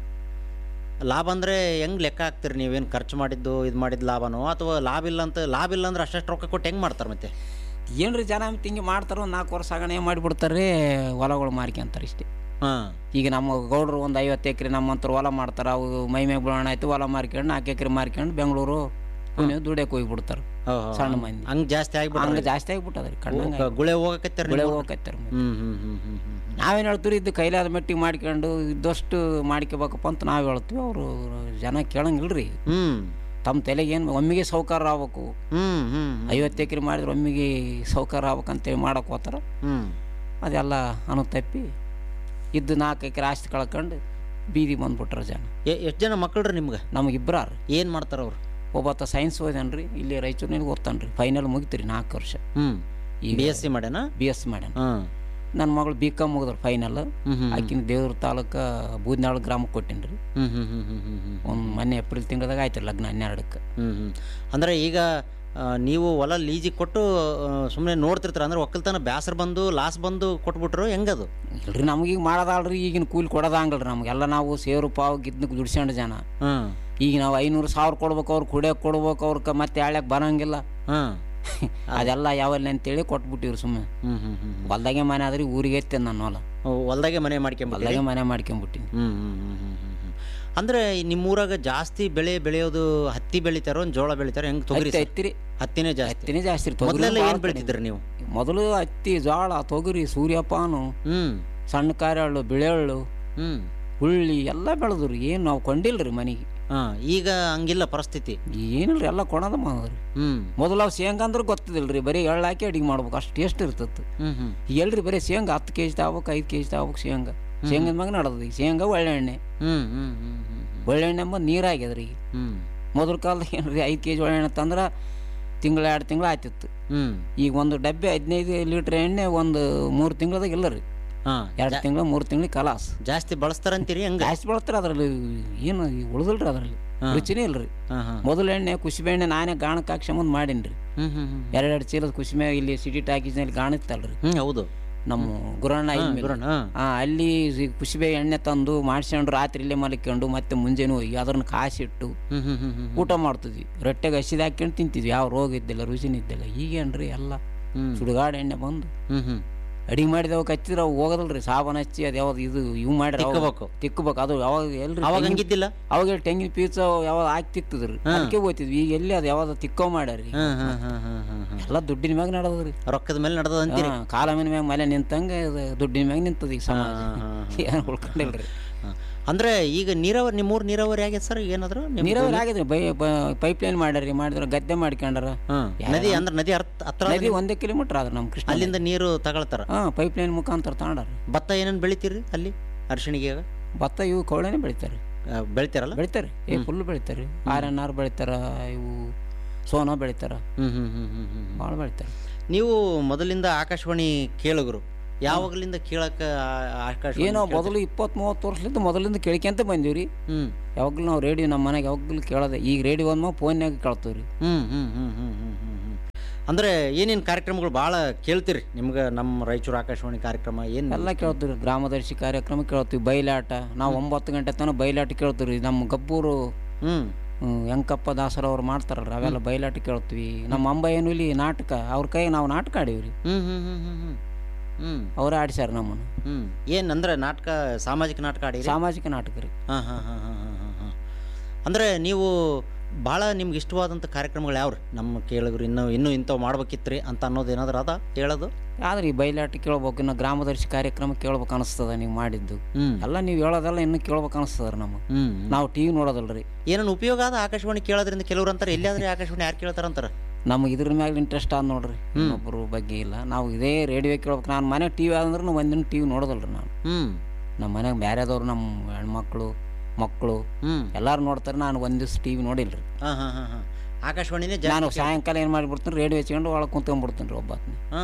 ಲಾಭ ಅಂದರೆ ಹೆಂಗೆ ಲೆಕ್ಕ ಹಾಕ್ತೀರಿ ನೀವೇನು ಖರ್ಚು ಮಾಡಿದ್ದು ಇದು ಮಾಡಿದ ಲಾಭನೋ ಅಥವಾ ಲಾಭ ಇಲ್ಲ ಅಂತ ಲಾಭ ಇಲ್ಲ ಅಂದ್ರೆ ಅಷ್ಟಷ್ಟು ರೊಕ್ಕ ಕೊಟ್ಟು ಹೆಂಗೆ ಮಾಡ್ತಾರೆ ಮತ್ತೆ ಏನ್ರಿ ಜನ ತಿಂಗಿ ಮಾಡ್ತಾರೋ ನಾಲ್ಕು ವರ್ಷ ಆಗಣೆ ಮಾಡಿಬಿಡ್ತಾರೆ ಹೊಲಗಳು ಮಾರ್ಕೊಂತಾರೆ ಇಷ್ಟೇ ಹಾಂ ಈಗ ನಮ್ಮ ಗೌಡ್ರು ಒಂದು ಐವತ್ತು ಎಕರೆ ನಮ್ಮಂತರ ಹೊಲ ಮಾಡ್ತಾರೆ ಅವು ಮೈ ಮ್ಯಾಗ ಬೀಳೋಣ ಆಯ್ತು ಹೊಲ ಮಾರ್ಕೊಂಡು ನಾಲ್ಕು ಎಕರೆ ಮಾರ್ಕೊಂಡು ಬೆಂಗಳೂರು ಪುಣೆ ದುಡಿಯಕ್ಕೆ ಹೋಗ್ಬಿಡ್ತಾರೆ ಸಣ್ಣ ಮಂದಿ ಹಂಗೆ ಜಾಸ್ತಿ ಹಂಗೆ ಆಗಿಬಿಟ್ರೆ ಜಾಸ್ತಿ ಆಗ್ಬಿಟ್ಟದ್ರಿ ಕಣ್ಣಂಗೆ ಗುಳೆ ಹೋಗಕತ್ತಾರ ಬೆಳೆ ಹೋಗಕತ್ತಾರ ಹ್ಞೂ ಹ್ಞೂ ಹ್ಞೂ ಹ್ಞೂ ಹ್ಞೂ ನಾವೇನು ಹೇಳ್ತೀವಿ ಇದು ಕೈಲಾದ ಮಟ್ಟಿಗೆ ಮಾಡ್ಕೊಂಡು ಇದ್ದಷ್ಟು ಮಾಡ್ಕೋಬೇಕಪ್ಪ ಅಂತ ನಾವು ಹೇಳ್ತೀವಿ ಅವರು ಜನ ಕೇಳಂಗಿಲ್ರಿ ಹ್ಞೂ ತಮ್ಮ ತಲೆಗೆ ಏನು ಒಮ್ಮೆಗೆ ಸೌಕಾರ ಆಗ್ಬೇಕು ಹ್ಞೂ ಹ್ಞೂ ಐವತ್ತು ಎಕರೆ ಮಾಡಿದ್ರೆ ಒಮ್ಮೆಗೆ ಸೌಕಾರ ಆಗ್ಬೇಕಂತೇಳಿ ಮಾಡಕ್ಕೆ ಹೋಗ್ತಾರೆ ಹ್ಞೂ ಅದೆಲ್ಲ ಅನು ತಪ್ಪಿ ಇದ್ದು ನಾಲ್ಕು ಎಕರೆ ಆಸ್ತಿ ಕಳ್ಕೊಂಡು ಬೀದಿ ಬಂದ್ಬಿಟ್ರ ಜನ ಎಷ್ಟು ಜನ ಮಕ್ಕಳ್ರಿ ನಿಮ್ಗೆ ನಮಗೆ ಇಬ್ಬರಾರು ಏನು ಮಾಡ್ತಾರ ಅವ್ರು ಒಬ್ಬತ್ತ ಸೈನ್ಸ್ ಓದ್ಯಾನ್ರಿ ಇಲ್ಲಿ ರಾಯಚೂರಿನಲ್ಲಿ ಓದ್ತಾನೆ ರೀ ಫೈನಲ್ ಮುಗಿತ್ರಿ ನಾಲ್ಕು ವರ್ಷ ಹ್ಞೂ ಈಗ ಬಿ ಎಸ್ ಸಿ ಮಾಡ್ಯಾನ ಬಿ ಎಸ್ ಮಾಡ್ಯಾನ ಹಾಂ ನನ್ನ ಮಗಳು ಬಿ ಕಾಮ್ ಮುಗಿದ್ರು ಫೈನಲ್ ಹ್ಞೂ ಹ್ಞೂ ಆಕಿನ ದೇವ್ರ ತಾಲೂಕು ಬೂದ್ನಾಳ್ ಗ್ರಾಮಕ್ಕೆ ಕೊಟ್ಟೇನಿ ರೀ ಹ್ಞೂ ಹ್ಞೂ ಹ್ಞೂ ಹ್ಞೂ ಹ್ಞೂ ಹ್ಞೂ ಒಂದು ಮೊನ್ನೆ ಏಪ್ರಿಲ್ ತಿಂಗಳದಾಗ ಆಯ್ತು ಲಗ್ನ ಹನ್ನೆರಡಕ್ಕೆ ಹ್ಞೂ ಹ್ಞೂ ಅಂದರೆ ಈಗ ಆ, ನೀವು ಹೊಲ ಲೀಜಿಗೆ ಕೊಟ್ಟು ಸುಮ್ಮನೆ ನೋಡ್ತಿರ್ತೀರ ಅಂದ್ರೆ ಒಕ್ಕಲ್ತನ ಬ್ಯಾಸರ ಬಂದು ಲಾಸ್ ಬಂದು ಕೊಟ್ಬಿಟ್ರು ಹೆಂಗದು ಇಲ್ರಿ ನಮಗೀಗ ಮಾಡೋದಲ್ರಿ ಈಗಿನ ಕೂಲಿ ಕೊಡೋದಂಗಲ್ರಿ ನಮಗೆಲ್ಲ ನಾವು ಸೇರು ಪಾವು ಗಿದ್ನಕ್ಕೆ ದುಡ್ಸ್ಕೊಂಡು ಜನ ಹಾಂ ಈಗ ನಾವು ಐನೂರು ಸಾವಿರ ಕೊಡ್ಬೇಕು ಅವ್ರು ಕುಡಿಯೋಕೆ ಕೊಡ್ಬೇಕು ಅವ್ರಿಗೆ ಮತ್ತೆ ಆಳ್ಯಾಕೆ ಬರಂಗಿಲ್ಲ ಹಾಂ ಅದೆಲ್ಲ ಯಾವಲ್ಲ ಅಂತೇಳಿ ಕೊಟ್ಬಿಟ್ಟಿವ್ರಿ ಸುಮ್ಮನೆ ಹ್ಞೂ ಹ್ಞೂ ಹ್ಞೂ ಹೊಲ್ದಾಗೆ ಮನೆ ಆದ್ರಿ ಊರಿಗೆ ಎತ್ತೆ ನನ್ನ ಹೊಲ ಹೊಲ್ದಾಗೆ ಮನೆ ಮಾಡ್ಕೊಂಬಲ್ಲ ಹೊಲ್ದಾಗೆ ಮನೆ ಮಾಡ್ಕೊಂಬಿಟ್ಟಿನಿ ಹ್ಞೂ ಹ್ಞೂ ಹ್ಞೂ ಹ್ಞೂ ಹ್ಞೂ ಹ್ಞೂ ಅಂದರೆ ನಿಮ್ಮೂರಾಗ ಜಾಸ್ತಿ ಬೆಳೆ ಬೆಳೆಯೋದು ಹತ್ತಿ ಬೆಳಿತಾರೋ ಜೋಳ ಬೆಳಿತಾರೋ ಹೆಂಗೆ ತೊಗರಿ ಹತ್ತಿ ಹತ್ತಿರಿ ಹತ್ತಿನೇ ಜಾಸ್ತಿ ಹತ್ತಿನೇ ಜಾಸ್ತಿ ರೀ ತೊಗರಿ ಮೊದಲೆಲ್ಲ ಭಾಳ ಏನು ಬೆಳಿತಿದ್ರಿ ನೀವು ಮೊದಲು ಹತ್ತಿ ಜೋಳ ತೊಗರಿ ಸೂರ್ಯಪಾನು ಹ್ಞೂ ಸಣ್ಣ ಕಾರೆಹಳ್ಳು ಬಿಳೆಹಳ್ಳು ಹ್ಞೂ ಹುಳ್ಳಿ ಎಲ್ಲ ಬೆಳೆದ್ರಿ ಏನು ನಾವು ಕೊಂಡಿಲ್ರಿ ಮನೆಗೆ ಹಾಂ ಈಗ ಹಂಗಿಲ್ಲ ಪರಿಸ್ಥಿತಿ ಏನಿಲ್ರಿ ಎಲ್ಲ ಕೊಣದ ಮಾಡೋದ್ರಿ ಹ್ಞೂ ಮೊದಲು ಅವು ಶೇಂಗಾ ಅಂದ್ರೆ ಗೊತ್ತಿದಿಲ್ರಿ ಬರೀ ಎಳ್ಳು ಹಾಕಿ ಅಡಿಗೆ ಮಾಡ್ಬೇಕು ಅಷ್ಟು ಟೇಸ್ಟ್ ಇರ್ತತ್ತು ಹ್ಞೂ ಹ್ಞೂ ಎಲ್ರಿ ಬರೀ ಶೇಂಗಾ ಹತ್ತು ಕೆ ಜಿ ತಾಗ್ಬೇಕು ಐದು ಕೆ ಜಿ ತಾಗ್ಬೇಕು ಶೇಂಗಾ ಶೇಂಗದ ಮ್ಯಾಗ ನಡೆದ್ರಿ ಈಗ ಶೇಂಗಾ ಒಳ್ಳೆ ಎಣ್ಣೆ ಹ್ಞೂ ಹ್ಞೂ ಹ್ಞೂ ಹ್ಞೂ ಒಳ್ಳೆ ಎಣ್ಣೆ ಎಂಬ ನೀರಾಗ್ಯದ್ರಿ ಈಗ ಹ್ಞೂ ಮೊದಲ ಕಾಲದಾಗ ಏನ್ರಿ ಐದು ಕೆ ಜಿ ಒಳ್ಳೆ ಎಣ್ಣೆ ತಂದ್ರೆ ತಿಂಗಳ ಎರಡು ತಿಂಗಳು ಆಯ್ತಿತ್ತು ಹ್ಞೂ ಈಗ ಒಂದು ಡಬ್ಬೆ ಹದಿನೈದು ಲೀಟ್ರ್ ಎಣ್ಣೆ ಒಂದು ಮೂರು ತಿಂಗಳದಾಗ ಇಲ್ಲ ರೀ ಹಾಂ ಎರಡು ತಿಂಗಳು ಮೂರು ತಿಂಗಳಿಗೆ ಕಲಾಸ್ ಜಾಸ್ತಿ ಬಳಸ್ತಾರಂತೀರಿ ಹಂಗೆ ಜಾಸ್ತಿ ಬಳಸ್ತಾರೆ ಅದರಲ್ಲಿ ಏನು ಉಳಿದಿಲ್ರಿ ಅದರಲ್ಲಿ ರುಚಿನೇ ಇಲ್ರಿ ಹಾಂ ಹಾಂ ಮೊದಲು ಎಣ್ಣೆ ಕುಸುಬೆ ಎಣ್ಣೆ ನಾನೇ ಗಾಣಕ್ಕೆ ಹಾಕ್ಸ್ಕೊಂಬಂದು ಮಾಡೀನಿ ರೀ ಹ್ಞೂ ಹ್ಞೂ ಹ್ಞೂ ಎರಡೆರಡು ಚೀಲದ ಕುಸುಮೆ ಇಲ್ಲಿ ಸಿಟಿ ಟಾಕೀಸ್ನಲ್ಲಿ ಗಾಣಿತ್ತಲ್ರಿ ಹ್ಞೂ ಹೌದು ನಮ್ಮ ಗುರಣ್ಣ ಹಾಂ ಇದ್ಮೇಲೆ. ಗುರಣ್ಣ ಹಾಂ ಆ, ಅಲ್ಲಿ ಸಿ- ಕುಸುಬೆ ಎಣ್ಣೆ ತಂದು ಮಾಡ್ಸ್ಕೊಂಡು ರಾತ್ರಿ ಇಲ್ಲೇ ಮಲ್ಕೊಂಡು ಮತ್ತೆ ಮುಂಜಾನೆ ಹೋಗಿ ಅದನ್ನ ಕಾಸಿಟ್ಟು ಹ್ಞೂ ಹ್ಞೂ ಹ್ಞೂ ಹ್ಞೂ ಊಟ ಮಾಡ್ತಿದ್ವಿ ರೊಟ್ಟೆಗೆ ಹಸಿದು ಹಾಕ್ಕೊಂಡು ತಿಂತಿದ್ವಿ ಯಾವ ರೋಗ ಇದ್ದಿಲ್ಲ ರುಚಿನ ಇದ್ದಿಲ್ಲ ಈಗೇನ್ರಿ ಎಲ್ಲ ಹ್ಞೂ ಸುಡುಗಾಡು ಎಣ್ಣೆ ಬಂದು ಹ್ಞೂ ಹ್ಞೂ ಅಡಿಗೆ ಮಾಡಿದವ ಹಚ್ಚಿದ್ರೆ ಅವು ಹೋಗೋದಲ್ರಿ ಸಾಬನ್ ಹಚ್ಚಿ ಅದು ಯಾವ್ದು ಇದು ಇವು ಮಾಡ್ರಿ ಅವಾಗ ತಿಕ್ಕಬೇಕು. ತಿಕ್ಕಬೇಕು ಅದು ಯಾವಾಗ ಎಲ್ರಿ ಅವಾಗ ತೆಂಗಿನ- ಹಂಗಿದ್ದಿಲ್ಲ ಅವಾಗ ತೆಂಗಿನ ಪೀಚ ಯಾವಾಗ ಹಾಕಿ ತಿಕ್ತಿದ್ರಿ ಅದಕ್ಕೆ ಹೋಗ್ತಿದ್ವಿ ಈಗ ಎಲ್ಲಿ ಅದು ಯಾವ್ದು ತಿಕ್ಕೋ ಮಾಡ್ಯಾರಿ ಹಾಂ ಹಾಂ ಹಾಂ ಹಾಂ ಹಾಂ ಹಾಂ ಎಲ್ಲ ದುಡ್ಡಿನ ಮ್ಯಾಗ ನಡೆದ್ರಿ ರೊಕ್ಕದ ಮೇಲೆ ನಡೆದ ಅಂತೀರಿ ಕಾಲಮಿನ ಮ್ಯಾಗ ಮಲೆ ನಿಂತಂಗೆ ಇದು ದುಡ್ಡಿನ ಮ್ಯಾಗ ನಿಂತದ ಈಗ ಸಮಾಜ ಹಾಂ, ಹಾಂ, ಏನು ಉಳ್ಕೊಂಡಿಲ್ರಿ ಹಾಂ. ಅಂದ್ರೆ ಈಗ ನೀರಾವರಿ ನಿಮ್ಮೂರು ನೀರಾವರಿ ಆಗೈತೆ ಸರ್ ಏನಾದ್ರು ನಿಮ್ಮ ನೀರಾವರಿ ಆಗಿದ್ರಿ ಬೈ ಪೈಪ್ ಲೈನ್ ಮಾಡ್ಯಾರಿ ಮಾಡಿದ್ರ ಗದ್ದೆ ಮಾಡ್ಕೊಂಡಾರ ಹಾಂ ನದಿ ಅಂದ್ರೆ ನದಿ ಅರ್ಥ ಹತ್ರ ನದಿ ಒಂದೇ ಕಿಲೋಮೀಟರ್ ಆದ್ರೆ ನಮ್ಮ ಕೃಷ್ಣ ಅಲ್ಲಿಂದ ನೀರು ತಗೊಳ್ತಾರ ಹಾಂ ಪೈಪ್ ಲೈನ್ ಮುಖಾಂತರ ತಗೊಂಡಾರ ಭತ್ತ ಏನೇನು ಬೆಳಿತೀರಿ ಅಲ್ಲಿ ಅರಿಶಿಣಿಗೆ ಭತ್ತ ಇವು ಕವಳೆನೇ ಬೆಳಿತಾರೆ ಬೆಳಿತಾರಲ್ಲ ಬೆಳಿತಾರೆ ಏ ಫುಲ್ ಬೆಳಿತಾರೆ ಆರ್ ಎನ್ ಆರ್ ಬೆಳಿತಾರ ಇವು ಸೋನಾ ಬೆಳಿತಾರ ಹ್ಞೂ ಹ್ಞೂ ಹ್ಞೂ ಹ್ಞೂ ಹ್ಞೂ ಭಾಳ ಬೆಳಿತಾರೆ ನೀವು ಮೊದಲಿಂದ ಆಕಾಶವಾಣಿ ಕೇಳುಗರು ಯಾವಾಗಲಿಂದ ಕೇಳಕ್ಕೆ ಆಕಾಶವಾಣಿ ಏನೋ ಮೊದಲು ಇಪ್ಪತ್ತು ಮೂವತ್ತು ವರ್ಷದಿಂದ ಮೊದಲಿಂದ ಕೇಳ್ಕೊಂತ ಬಂದೀವಿ ರೀ ಹ್ಞೂ ಯಾವಾಗಲೂ ನಾವು ರೇಡಿಯೋ ನಮ್ಮ ಮನೆಗೆ ಯಾವಾಗಲೂ ಕೇಳೋದೆ ಈಗ ರೇಡಿಯೋ ಒಂದ್ ಫೋನ್ಯಾಗ ಕೇಳ್ತೀವಿ ರೀ ಹ್ಞೂ ಹ್ಞೂ ಹ್ಞೂ ಹ್ಞೂ ಹ್ಞೂ ಹ್ಞೂ ಹ್ಞೂ ಅಂದರೆ ಏನೇನು ಕಾರ್ಯಕ್ರಮಗಳು ಭಾಳ ಕೇಳ್ತೀರಿ ನಿಮ್ಗೆ ನಮ್ಮ ರಾಯಚೂರು ಆಕಾಶವಾಣಿ ಕಾರ್ಯಕ್ರಮ ಏನು ಎಲ್ಲ ಕೇಳ್ತೀವಿ ರೀ ಗ್ರಾಮದರ್ಶಿ ಕಾರ್ಯಕ್ರಮ ಕೇಳ್ತೀವಿ ಬಯಲಾಟ ನಾವು ಒಂಬತ್ತು ಗಂಟೆ ತನಕ ಬಯಲಾಟ ಕೇಳ್ತೀವಿ ರೀ ನಮ್ಮ ಗಬ್ಬೂರು ಹ್ಞೂ ಹ್ಮ್, ವೆಂಕಪ್ಪ ದಾಸರ ಅವ್ರು ಮಾಡ್ತಾರಲ್ರಿ ಅವೆಲ್ಲ ಬಯಲಾಟ ಕೇಳ್ತೀವಿ ನಮ್ಮ ಅಂಬಯ್ಯನು ಇಲ್ಲಿ ನಾಟಕ ಅವ್ರ ಕೈ ನಾವು ನಾಟಕ ಆಡೀವಿ ರೀ ಹ್ಞೂ ಹ್ಞೂ ಹ್ಞೂ ಹ್ಞೂ ಹ್ಞೂ ಹ್ಞೂ ಅವರೇ ಆಡಿಸ್ಯಾರ ನಮ್ಮನ್ನು ಹ್ಞೂ ಏನು ಅಂದ್ರೆ ನಾಟಕ ಸಾಮಾಜಿಕ ನಾಟಕ ಆಡಿರಿ ಸಾಮಾಜಿಕ ನಾಟಕ ರೀ ಹಾಂ ಹಾಂ ಹಾಂ ಹಾಂ ಹಾಂ ಹಾಂ ಹಾಂ ಅಂದರೆ ನೀವು ಭಾಳ ನಿಮ್ಗೆ ಇಷ್ಟವಾದಂಥ ಕಾರ್ಯಕ್ರಮಗಳು ಯಾವ್ರಿ ನಮ್ಮ ಕೇಳಿದ್ರು ಇನ್ನೂ ಇನ್ನೂ ಇಂಥವು ಮಾಡ್ಬೇಕಿತ್ತು ರೀ ಅಂತ ಅನ್ನೋದು ಏನಾದ್ರು ಅದ ಹೇಳೋದು ಆದ್ರೆ ಈ ಬಯಲಾಟ ಕೇಳ್ಬೇಕು ಇನ್ನು ಗ್ರಾಮದರ್ಶಿ ಕಾರ್ಯಕ್ರಮ ಕೇಳ್ಬೇಕು ಅನಿಸ್ತದ ನೀವು ಮಾಡಿದ್ದು ಹ್ಞೂ ಎಲ್ಲ ನೀವು ಹೇಳೋದೆಲ್ಲ ಇನ್ನೂ ಕೇಳ್ಬೇಕು ಅನಿಸ್ತದ ರೀ ನಮಗೆ ಹ್ಞೂ ನಾವು ಟಿ ವಿ ನೋಡೋದಲ್ರಿ ಏನೇನು ಉಪಯೋಗ ಆದ ಆಕಾಶವಾಣಿ ಕೇಳೋದ್ರಿಂದ ಕೆಲವ್ರು ಅಂತಾರೆ ಎಲ್ಲಿಯಾದ್ರೆ ಆಕಾಶವಾಣಿ ಯಾರು ಕೇಳ್ತಾರಂತಾರೆ ನಮ್ಗೆ ಇದ್ರ ಮ್ಯಾಗ ಇಂಟ್ರೆಸ್ಟ್ ಆದ ನೋಡ್ರಿ ಇನ್ನೊಬ್ಬರು ಬಗ್ಗೆ ಇಲ್ಲ ನಾವು ಇದೇ ರೇಡಿಯೋ ಕೇಳ್ಬೇಕು ನಾನು ಮನೆ ಟಿ ವಿ ಆದ್ರೆ ಒಂದಿನ ಟಿ ವಿ ನೋಡೋದಲ್ರಿ ನಾನು ಹ್ಮ್ ನಮ್ಮ ಮನೆಗೆ ಬೇರೆದವ್ರು ನಮ್ಮ ಹೆಣ್ಮಕ್ಳು ಮಕ್ಕಳು ಹ್ಮ್ ಎಲ್ಲರೂ ನೋಡ್ತಾರೆ ನಾನು ಒಂದು ದಿವ್ಸ ಟಿ ವಿ ನೋಡಿಲ್ರಿ ಹಾ ಹಾ ಹಾ ಹಾ ಆಕಾಶವಾಣಿನೇ ನಾನು ಜಾಸ್ತಿ ಸಾಯಂಕಾಲ ಏನು ಮಾಡಿಬಿಡ್ತೀನಿ ರೇಡಿಯೋ ಹಚ್ಕೊಂಡು ಒಳಗೆ ಕುಂತ್ಕೊಂಡ್ಬಿಡ್ತೀನಿ ರೀ ಒಬ್ಬತ್ನಿ ಹಾ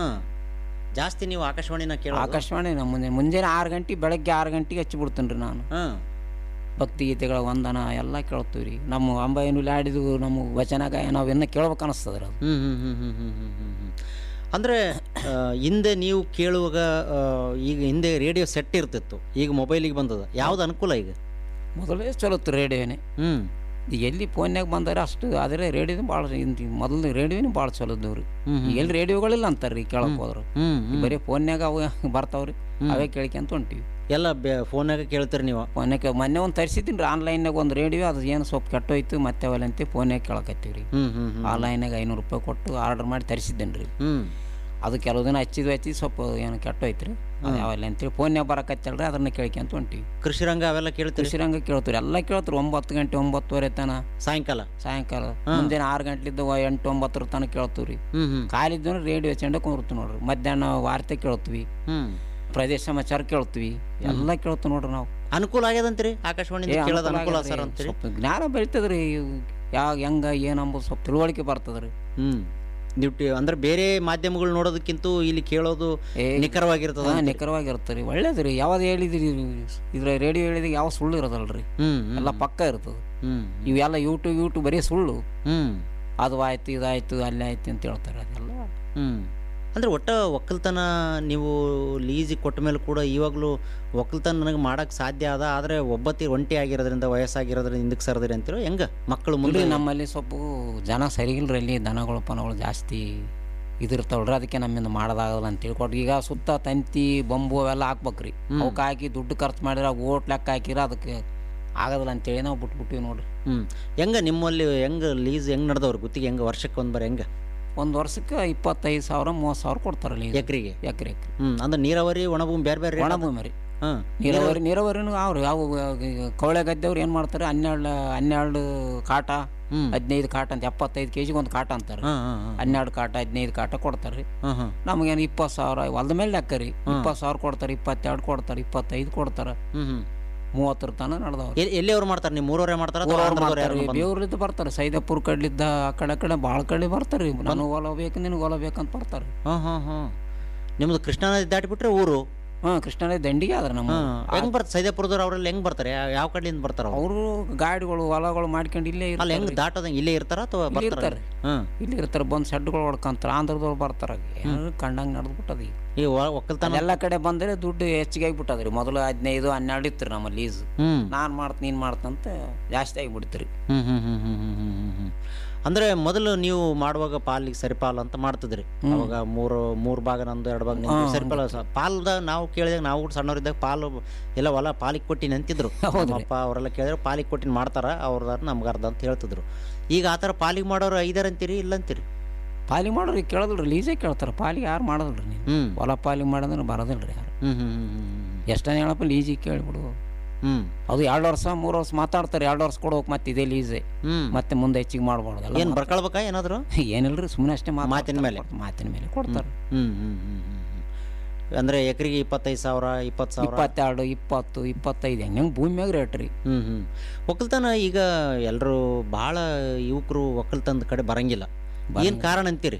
ಜಾಸ್ತಿ ನೀವು ಆಕಾಶವಾಣಿನ ಕೇಳೋದು ಆಕಾಶವಾಣಿ ನಮ್ಮ ಮುಂಜಾನೆ ಮುಂಜಾನೆ ಆರು ಗಂಟೆ ಬೆಳಗ್ಗೆ ಆರು ಗಂಟೆಗೆ ಹಚ್ಚಿಬಿಡ್ತೀನಿ ರೀ ನಾನು ಹಾ ಭಕ್ತಿಗೀತೆಗಳ ವಂದನ ಎಲ್ಲ ಕೇಳ್ತೀವಿ ರೀ ನಮ್ಮ ಅಂಬಾಯಿನಲ್ಲಿ ಆಡಿದು ನಮ್ಮ ವಚನ ಗಾಯ ನಾವು ಇನ್ನೂ ಕೇಳ್ಬೇಕು ಅನಿಸ್ತದೆ ರೀ ಅದು ಹ್ಮ್ ಹ್ಮ್ ಹ್ಮ್ ಹ್ಮ್ ಹ್ಮ್ ಹ್ಮ್ ಹ್ಮ್ ಹ್ಮ್. ಅಂದ್ರೆ ಆ, ಹಿಂದೆ ನೀವು ಕೇಳುವಾಗ ಆ, ಈಗ ಹಿಂದೆ ರೇಡಿಯೋ ಸೆಟ್ ಇರ್ತಿತ್ತು ಈಗ ಮೊಬೈಲಿಗೆ ಬಂದದ ಯಾವ್ದು ಅನುಕೂಲ ಈಗ ಮೊದಲೇ ಚಲೋತ್ತು ರೇಡಿಯೋನೇ ಹ್ಮ್ ಈಗ ಎಲ್ಲಿ ಫೋನ್ಯಾಗ ಬಂದಾರೆ ಅಷ್ಟು ಆದರೆ ರೇಡಿಯೋನೇ ಭಾಳ ಮೊದಲು ರೇಡಿಯೋನೇ ಭಾಳ ಚಲೋದ್ದು ರೀ ಹ್ಮ್ ಈಗ ಎಲ್ಲಿ ರೇಡಿಯೋಗಳಿಲ್ಲ ಅಂತಾರೆ ರೀ ಕೇಳಕ್ಕೆ ಹೋದ್ರು ಹ್ಮ್ ಈಗ ಬರೀ ಫೋನ್ಯಾಗ ಅವು ಬರ್ತಾವ್ರಿ ಅವೇ ಕೇಳ್ಕೊಂತ ಹೊಂಟಿವಿ ಎಲ್ಲ ಫೋನಾಗ ಕೇಳ್ತೀರಿ ನೀವು ಫೋನ್ಯಾಗ ಮೊನ್ನೆ ಒಂದು ತರಿಸಿದ್ದೀನಿ ರೀ ಆನ್ಲೈನ್ನಾಗ ಒಂದು ರೇಡಿಯೋ ಅದು ಏನು ಸ್ವಲ್ಪ ಕೆಟ್ಟೋಯ್ತು ಮತ್ತೆ ಅವಲ್ಲಂತೆ ಫೋನ್ಯಾಗ ಕೇಳಕತ್ತೀವಿ ರೀ ಹ್ಮ್ ಹ್ಮ್ ಹ್ಮ್ ಆನ್ಲೈನಾಗ ಐನೂರು ರೂಪಾಯಿ ಕೊಟ್ಟು ಆರ್ಡರ್ ಮಾಡಿ ತರಿಸಿದ್ದೇನೆ ರೀ ಹ್ಮ್ ಅದು ಕೆಲವು ದಿನ ಹಚ್ಚಿದ್ವಿ ಹಚ್ಚಿದ್ ಸ್ವಲ್ಪ ಏನು ಕೆಟ್ಟೋಯ್ತು ರೀ ಅದು ಯಾವಲ್ಲ ಅಂತೇಳಿ ಫೋನ್ಯಾಗ ಬರಕತ್ತಲ್ರಿ ಅದನ್ನ ಕೇಳ್ಕೊಂತ ಹೊಂಟಿವಿ ಕೃಷಿ ರಂಗ ಅವೆಲ್ಲ ಕೇಳ್ತೀರಿ ಕೃಷಿ ರಂಗ ಕೇಳ್ತೀವಿ ಎಲ್ಲ ಕೇಳ್ತೀರಿ ಒಂಬತ್ತು ಗಂಟೆ ಒಂಬತ್ತುವರೆ ತನ ಸಾಯಂಕಾಲ ಸಾಯಂಕಾಲ ಮುಂಜಾನೆ ಆರು ಗಂಟ್ಲಿದ್ದ ಎಂಟು ಒಂಬತ್ತರ ತನಕ ಕೇಳ್ತೀವಿ ರೀ ಹ್ಮ್ ಹ್ಮ್ ಖಾಲಿದ್ದು ರೇಡಿಯೋ ಹಚ್ಕೊಂಡೆ ಕುಂದಿರ್ತೀವಿ ನೋಡ್ರಿ ಮಧ್ಯಾಹ್ನ ವಾರ್ತೆ ಕೇಳ್ತೀವಿ ಹ್ಮ್ ಪ್ರದೇಶ ಸಮಾಚಾರ ಕೇಳ್ತೀವಿ ಎಲ್ಲ ಕೇಳ್ತೀವಿ ನೋಡ್ರಿ ನಾವು ಅನುಕೂಲ ಆಗ್ಯದಂತೀರಿ ಆಕಾಶವಾಣಿ ಏ, ಕೇಳೋದು ಅನುಕೂಲ ಅನುಕೂಲ ಆಗ್ಯದ್ರಿ. ಸರ್ ಅಂತೀರಿ ಸ್ವಲ್ಪ ಜ್ಞಾನ ಬೆಳಿತದ್ರಿ ಯಾವ ಹೆಂಗ ಏನಂಬುದು ಸ್ವಲ್ಪ ತಿಳುವಳಿಕೆ ಬರ್ತದ್ರಿ ಹ್ಮ್ ನೀವು ಟಿ- ಅಂದ್ರೆ ಬೇರೆ ಮಾಧ್ಯಮಗಳು ನೋಡೋದಕ್ಕಿಂತ ಇಲ್ಲಿ ಕೇಳೋದು ಏ, ನಿಖರವಾಗಿರ್ತದ ಹಾ, ನಿಖರವಾಗಿರ್ತದೆ ರೀ ಒಳ್ಳೇದ್ರಿ ಯಾವ್ದು ಹೇಳಿದ್ರಿ ಇದ್ರ ರೇಡಿಯೋ ಹೇಳಿದಾಗ ಯಾವ ಸುಳ್ಳು ಇರೋದಲ್ರಿ ಹ್ಮ್ ಹ್ಮ್ ಎಲ್ಲ ಪಕ್ಕ ಇರ್ತದೆ ಹ್ಮ್ ಇವೆಲ್ಲ ಯೂಟ್ಯೂಬ್ ಯೂಟ್ಯೂಬ್ ಬರೀ ಸುಳ್ಳು ಹ್ಮ್ ಅದು ಆಯ್ತು ಇದಾಯ್ತು ಅಲ್ಲಿ ಆಯ್ತು ಅಂತ ಹೇಳ್ತಾರೆ ಅದೆಲ್ಲ ಹ್ಮ್ ಅಂದ್ರೆ ಒಟ್ಟ ಒಕ್ಕಲ್ತನ ನೀವು ಲೀಸಿಗೆ ಕೊಟ್ಟ ಮೇಲೆ ಕೂಡ ಇವಾಗಲೂ ಒಕ್ಕಲ್ತನ ನನಗೆ ಮಾಡಕ್ಕೆ ಸಾಧ್ಯ ಅದ ಆದರೆ ಒಬ್ಬತ್ತಿ ಒಂಟಿ ಆಗಿರೋದ್ರಿಂದ ವಯಸ್ಸಾಗಿರೋದ್ರಿಂದ ಹಿಂದಕ್ಕೆ ಸರ್ದಿರಿ ಅಂತೀರೋ ಹೆಂಗ ಮಕ್ಕಳು ಮುಂದೆ ಇಲ್ರಿ ನಮ್ಮಲ್ಲಿ ಸ್ವಲ್ಪ ಜನ ಸರಿಗಿಲ್ರಿ ಅಲ್ಲಿ ದನಗಳು ಪನಗಳು ಜಾಸ್ತಿ ಇದಿರ್ತಾವಲ್ರಿ ಅದಕ್ಕೆ ನಮ್ಮಿಂದ ಮಾಡೋದಾಗಲ್ಲ ಅಂತ ತಿಳ್ಕೊಟ್ಟು ಈಗ ಸುತ್ತ ತಂತಿ ಬೊಂಬು ಅವೆಲ್ಲ ಹಾಕ್ಬೇಕ್ರಿ ಅವಕ್ಕೆ ಹಾಕಿ ದುಡ್ಡು ಖರ್ಚು ಮಾಡಿದ್ರೆ ಓಟ್ ಲೆಕ್ಕ ಹಾಕಿರ ಅದಕ್ಕೆ ಆಗೋದಿಲ್ಲ ಅಂತೇಳಿ ನಾವು ಬಿಟ್ಬಿಟ್ಟಿವಿ ನೋಡ್ರಿ ಹ್ಮ್ ಹೆಂಗ ನಿಮ್ಮಲ್ಲಿ ಹೆಂಗ ಲೀಸ್ ಹೆಂಗ್ ನಡೆದವ್ರು ಗುತ್ತಿಗೆ ಹೆಂಗ ವರ್ಷಕ್ಕೆ ಒಂದು ಬರ ಹೆಂಗ ಒಂದು ವರ್ಷಕ್ಕೆ ಇಪ್ಪತ್ತೈದು ಸಾವಿರ ಮೂವತ್ತು ಸಾವಿರ ಕೊಡ್ತಾರಲ್ಲ ಈಗ ಎಕರೆಗೆ ಎಕರೆ ಎಕರೆ ಹ್ಮ್ ಅಂದ್ರೆ ನೀರಾವರಿ ಒಣಭೂಮಿ ಬೇರೆ ಬೇರೆ ಒಣ ಭೂಮಿ ರೀ ಹಾಂ ನೀರಾವರಿ ನೀರಾವರಿನೂ ಅವ್ರು ಯಾವ ಕವಳೆ ಗದ್ದೆವ್ರು ಏನು ಮಾಡ್ತಾರೆ ಹನ್ನೆರಡು ಹನ್ನೆರಡು ಕಾಟ ಹ್ಮ್. ಹದಿನೈದು ಕಾಟ ಅಂತ ಎಪ್ಪತ್ತೈದು ಕೆ ಜಿಗೆ ಒಂದು ಕಾಟ ಅಂತಾರೆ ಹಾಂ ಹಾಂ ಹಾಂ ಹನ್ನೆರಡು ಕಾಟ ಹದಿನೈದು ಕಾಟ ಕೊಡ್ತಾರೆ ರೀ ಹಾಂ ಹಾಂ ನಮಗೇನು ಇಪ್ಪತ್ತು ಸಾವಿರ ಹೊಲ್ದ ಮೇಲೆ ಲೆಕ್ಕ ರೀ ಇಪ್ಪತ್ತು ಸಾವಿರ ಕೊಡ್ತಾರೆ ಇಪ್ಪತ್ತೆರಡು ಕೊಡ್ತಾರೆ ಇಪ್ಪತ್ತೈದು ಕೊಡ್ತಾರೆ ಹ್ಮ್ ಹ್ಮ್ ಮೂವತ್ತರ ತನಕ ನಡೆದವ್ರು ಎಲ್ಲಿ ಎಲ್ಲಿ ಅವ್ರು ಮಾಡ್ತಾರೆ ನೀವು ಮೂರವರೆ ಮಾಡ್ತಾರ ಅಥವಾ ಆಂಧ್ರದವ್ರು ಯಾರು ಬಂದು? ಬೇವ್ರದ್ದು ಬರ್ತಾರೆ ಸೈದಾಪುರ ಕಡ್ಲಿದ್ದ ಆ ಕಡೆ ಆ ಕಡೆ ಭಾಳ ಕಡೆ ಬರ್ತಾರೆ ನನಗೆ ಹೊಲ ಬೇಕು ನಿನಗೆ ಹೊಲ ಬೇಕಂತ ಬರ್ತಾರೆ ಹಾಂ ಹಾಂ ಹಾಂ ನಿಮ್ದು ಕೃಷ್ಣಾ ನದಿ ದಾಟಿಬಿಟ್ರೆ ಊರು ಹಾಂ ಕೃಷ್ಣನೇ ದಂಡಿಗೆ ಆದ್ರೆ ನಮ್ಮ ಹಾಂ ಹೆಂಗ್ ಬರ್ತಾರೆ ಸೈದಾಪುರದವ್ರು ಅವರೆಲ್ಲ ಹೆಂಗ್ ಬರ್ತಾರೆ ಯಾವ- ಯಾವ ಕಡೆಯಿಂದ ಬರ್ತಾರ ಅವ್ರು ಅವರು ಗಾಡಿಗಳು ಹೊಲಗಳು ಮಾಡ್ಕೊಂಡು ಇಲ್ಲೇ ಅಲ್ಲ ಇರ್ತಾರೆ ಹೆಂಗ್ ದಾಟೋದಂಗೆ ಇಲ್ಲೇ ಇರ್ತಾರ ಅಥವಾ ಇಲ್ಲಿ ಬರ್ತಾರೆ ಇರ್ತಾರೆ. ಹಾಂ ಇಲ್ಲಿ ಇರ್ತಾರೆ ಬಂದು ಶೆಡ್ಗಳು ಹೊಡ್ಕೊಂತಾರೆ ಆಂಧ್ರದವ್ರು ಬರ್ತಾರೆ ಏನು ಕಂಡಂಗೆ ನಡೆದ್ಬಿಟ್ಟದ ಈಗ ಈ ಒ- ಒಕ್ಕಲ್ತನ ಎಲ್ಲ ಕಡೆ ಬಂದರೆ ದುಡ್ಡು ಹೆಚ್ಚಿಗೆ ಆಗಿಬಿಟ್ಟದ್ರಿ ಮೊದಲು ಹದಿನೈದು ಹನ್ನೆರಡು ಇತ್ತು ನಮ್ಮ ಲೀಸ್ ಹ್ಮ್ ನಾನು ಮಾಡ್ತೀನಿ ನೀನು ಮಾಡ್ತಂತ ಜಾಸ್ತಿ ಆಗಿಬಿಡ್ತು ರೀ ಹ್ಮ್ ಹ್ಮ್ ಹ್ಮ್ ಹ್ಮ್ ಹ್ಮ್ ಹ್ಮ್ ಹ್ಮ್ ಹ್ಮ್ ಅಂದ್ರೆ ಮೊದಲು ನೀವು ಮಾಡುವಾಗ ಪಾಲಿಗೆ ಸರಿಪಾಲು ಅಂತ ಮಾಡ್ತಿದ್ರಿ ಅವಾಗ ಮೂರು ಮೂರು ಭಾಗ ನಂದು ಎರಡು ಭಾಗ ನಿಂದು ಸರಿಪಾಲು ಸ- ಪಾಲ್ದಾಗ ನಾವು ಕೇಳಿದಾಗ ನಾವು ಕೂಡ ಸಣ್ಣವರಿದ್ದಾಗ ಪಾಲು ಎಲ್ಲ ಹೊಲ ಪಾಲಿಗೆ ಕೊಟ್ಟಿನಿ ಅಂತಿದ್ರು ನಮ್ಮಪ್ಪ ಅವರೆಲ್ಲ ಕೇಳಿದ್ರೆ ಪಾಲಿಗೆ ಕೊಟ್ಟಿನಿ ಮಾಡ್ತಾರ ಅವ್ರದಾರ ನಮ್ಗೆ ಅರ್ಧ ಅಂತ ಹೇಳ್ತಿದ್ರು ಈಗ ಆ ಥರ ಪಾಲಿಗೆ ಮಾಡೋರು ಐದಾರ ಅಂತೀರಿ ಇಲ್ಲ ಅಂತೀರಿ ಪಾಲಿ ಮಾಡೋರಿ ಕೇಳೋದಿಲ್ರಿ ಲೀಸೇ ಕೇಳ್ತಾರೆ ಪಾಲಿಗೆ ಯಾರು ಮಾಡೋದಿಲ್ರಿ ನೀನು ಹ್ಮ್ ಹೊಲ ಪಾಲಿ ಮಾಡೋದ್ರೆ ಬರೋದಿಲ್ರಿ ಯಾರು ಹ್ಮ್ ಹ್ಮ್ ಹ್ಮ್ ಹ್ಮ್ ಹ್ಮ್ ಎಷ್ಟನೇ ಹೇಳಪ್ಪ ಲೀಜಿಗೆ ಕೇಳಿಬಿಡು ಹ್ಮ್ ಅದು ಎರಡು ವರ್ಷ ಮೂರು ವರ್ಷ ಮಾತಾಡ್ತಾರೆ ಎರಡು ವರ್ಷ ಕೊಡ್ಬೇಕು ಮತ್ತೆ ಇದೇ ಲೀಸೆ ಹ್ಮ್ ಮತ್ತೆ ಮುಂದೆ ಹೆಚ್ಚಿಗೆ ಮಾಡ್ಬಾರ್ದಲ್ಲ ಏನ್ ಬರ್ಕೊಳ್ಬೇಕಾ ಏನಾದ್ರು ಏನಿಲ್ರಿ ಸುಮ್ಮನೆ ಅಷ್ಟೇ ಮಾತಾಡ್ತಾರೆ. ಮಾತಿನ ಮೇಲೆ? ಮಾತಿನ ಮೇಲೆ ಕೊಡ್ತಾರೆ ಹ್ಮ್ ಹ್ಮ್ ಹ್ಮ್ ಹ್ಮ್ ಹ್ಮ್ ಅಂದ್ರೆ ಎಕರೆಗೆ ಇಪ್ಪತ್ತೈದು ಸಾವಿರ ಇಪ್ಪತ್ತು ಸಾವಿರ ಇಪ್ಪತ್ತೆರಡು ಇಪ್ಪತ್ತು ಇಪ್ಪತ್ತೈದು ಹೆಂಗೆ ಹೆಂಗೆ ಭೂಮಿ ಮ್ಯಾಗ ರೇಟ್ ರೀ ಹ್ಮ್ ಹ್ಮ್ ಒಕ್ಕಲ್ತನ ಈಗ ಎಲ್ಲರೂ ಭಾಳ ಯುವಕರು ಒಕ್ಕಲ್ತನದ ಕಡೆ ಬರಂಗಿಲ್ಲ ಏನ್ ಕಾರಣ ಅಂತೀರಿ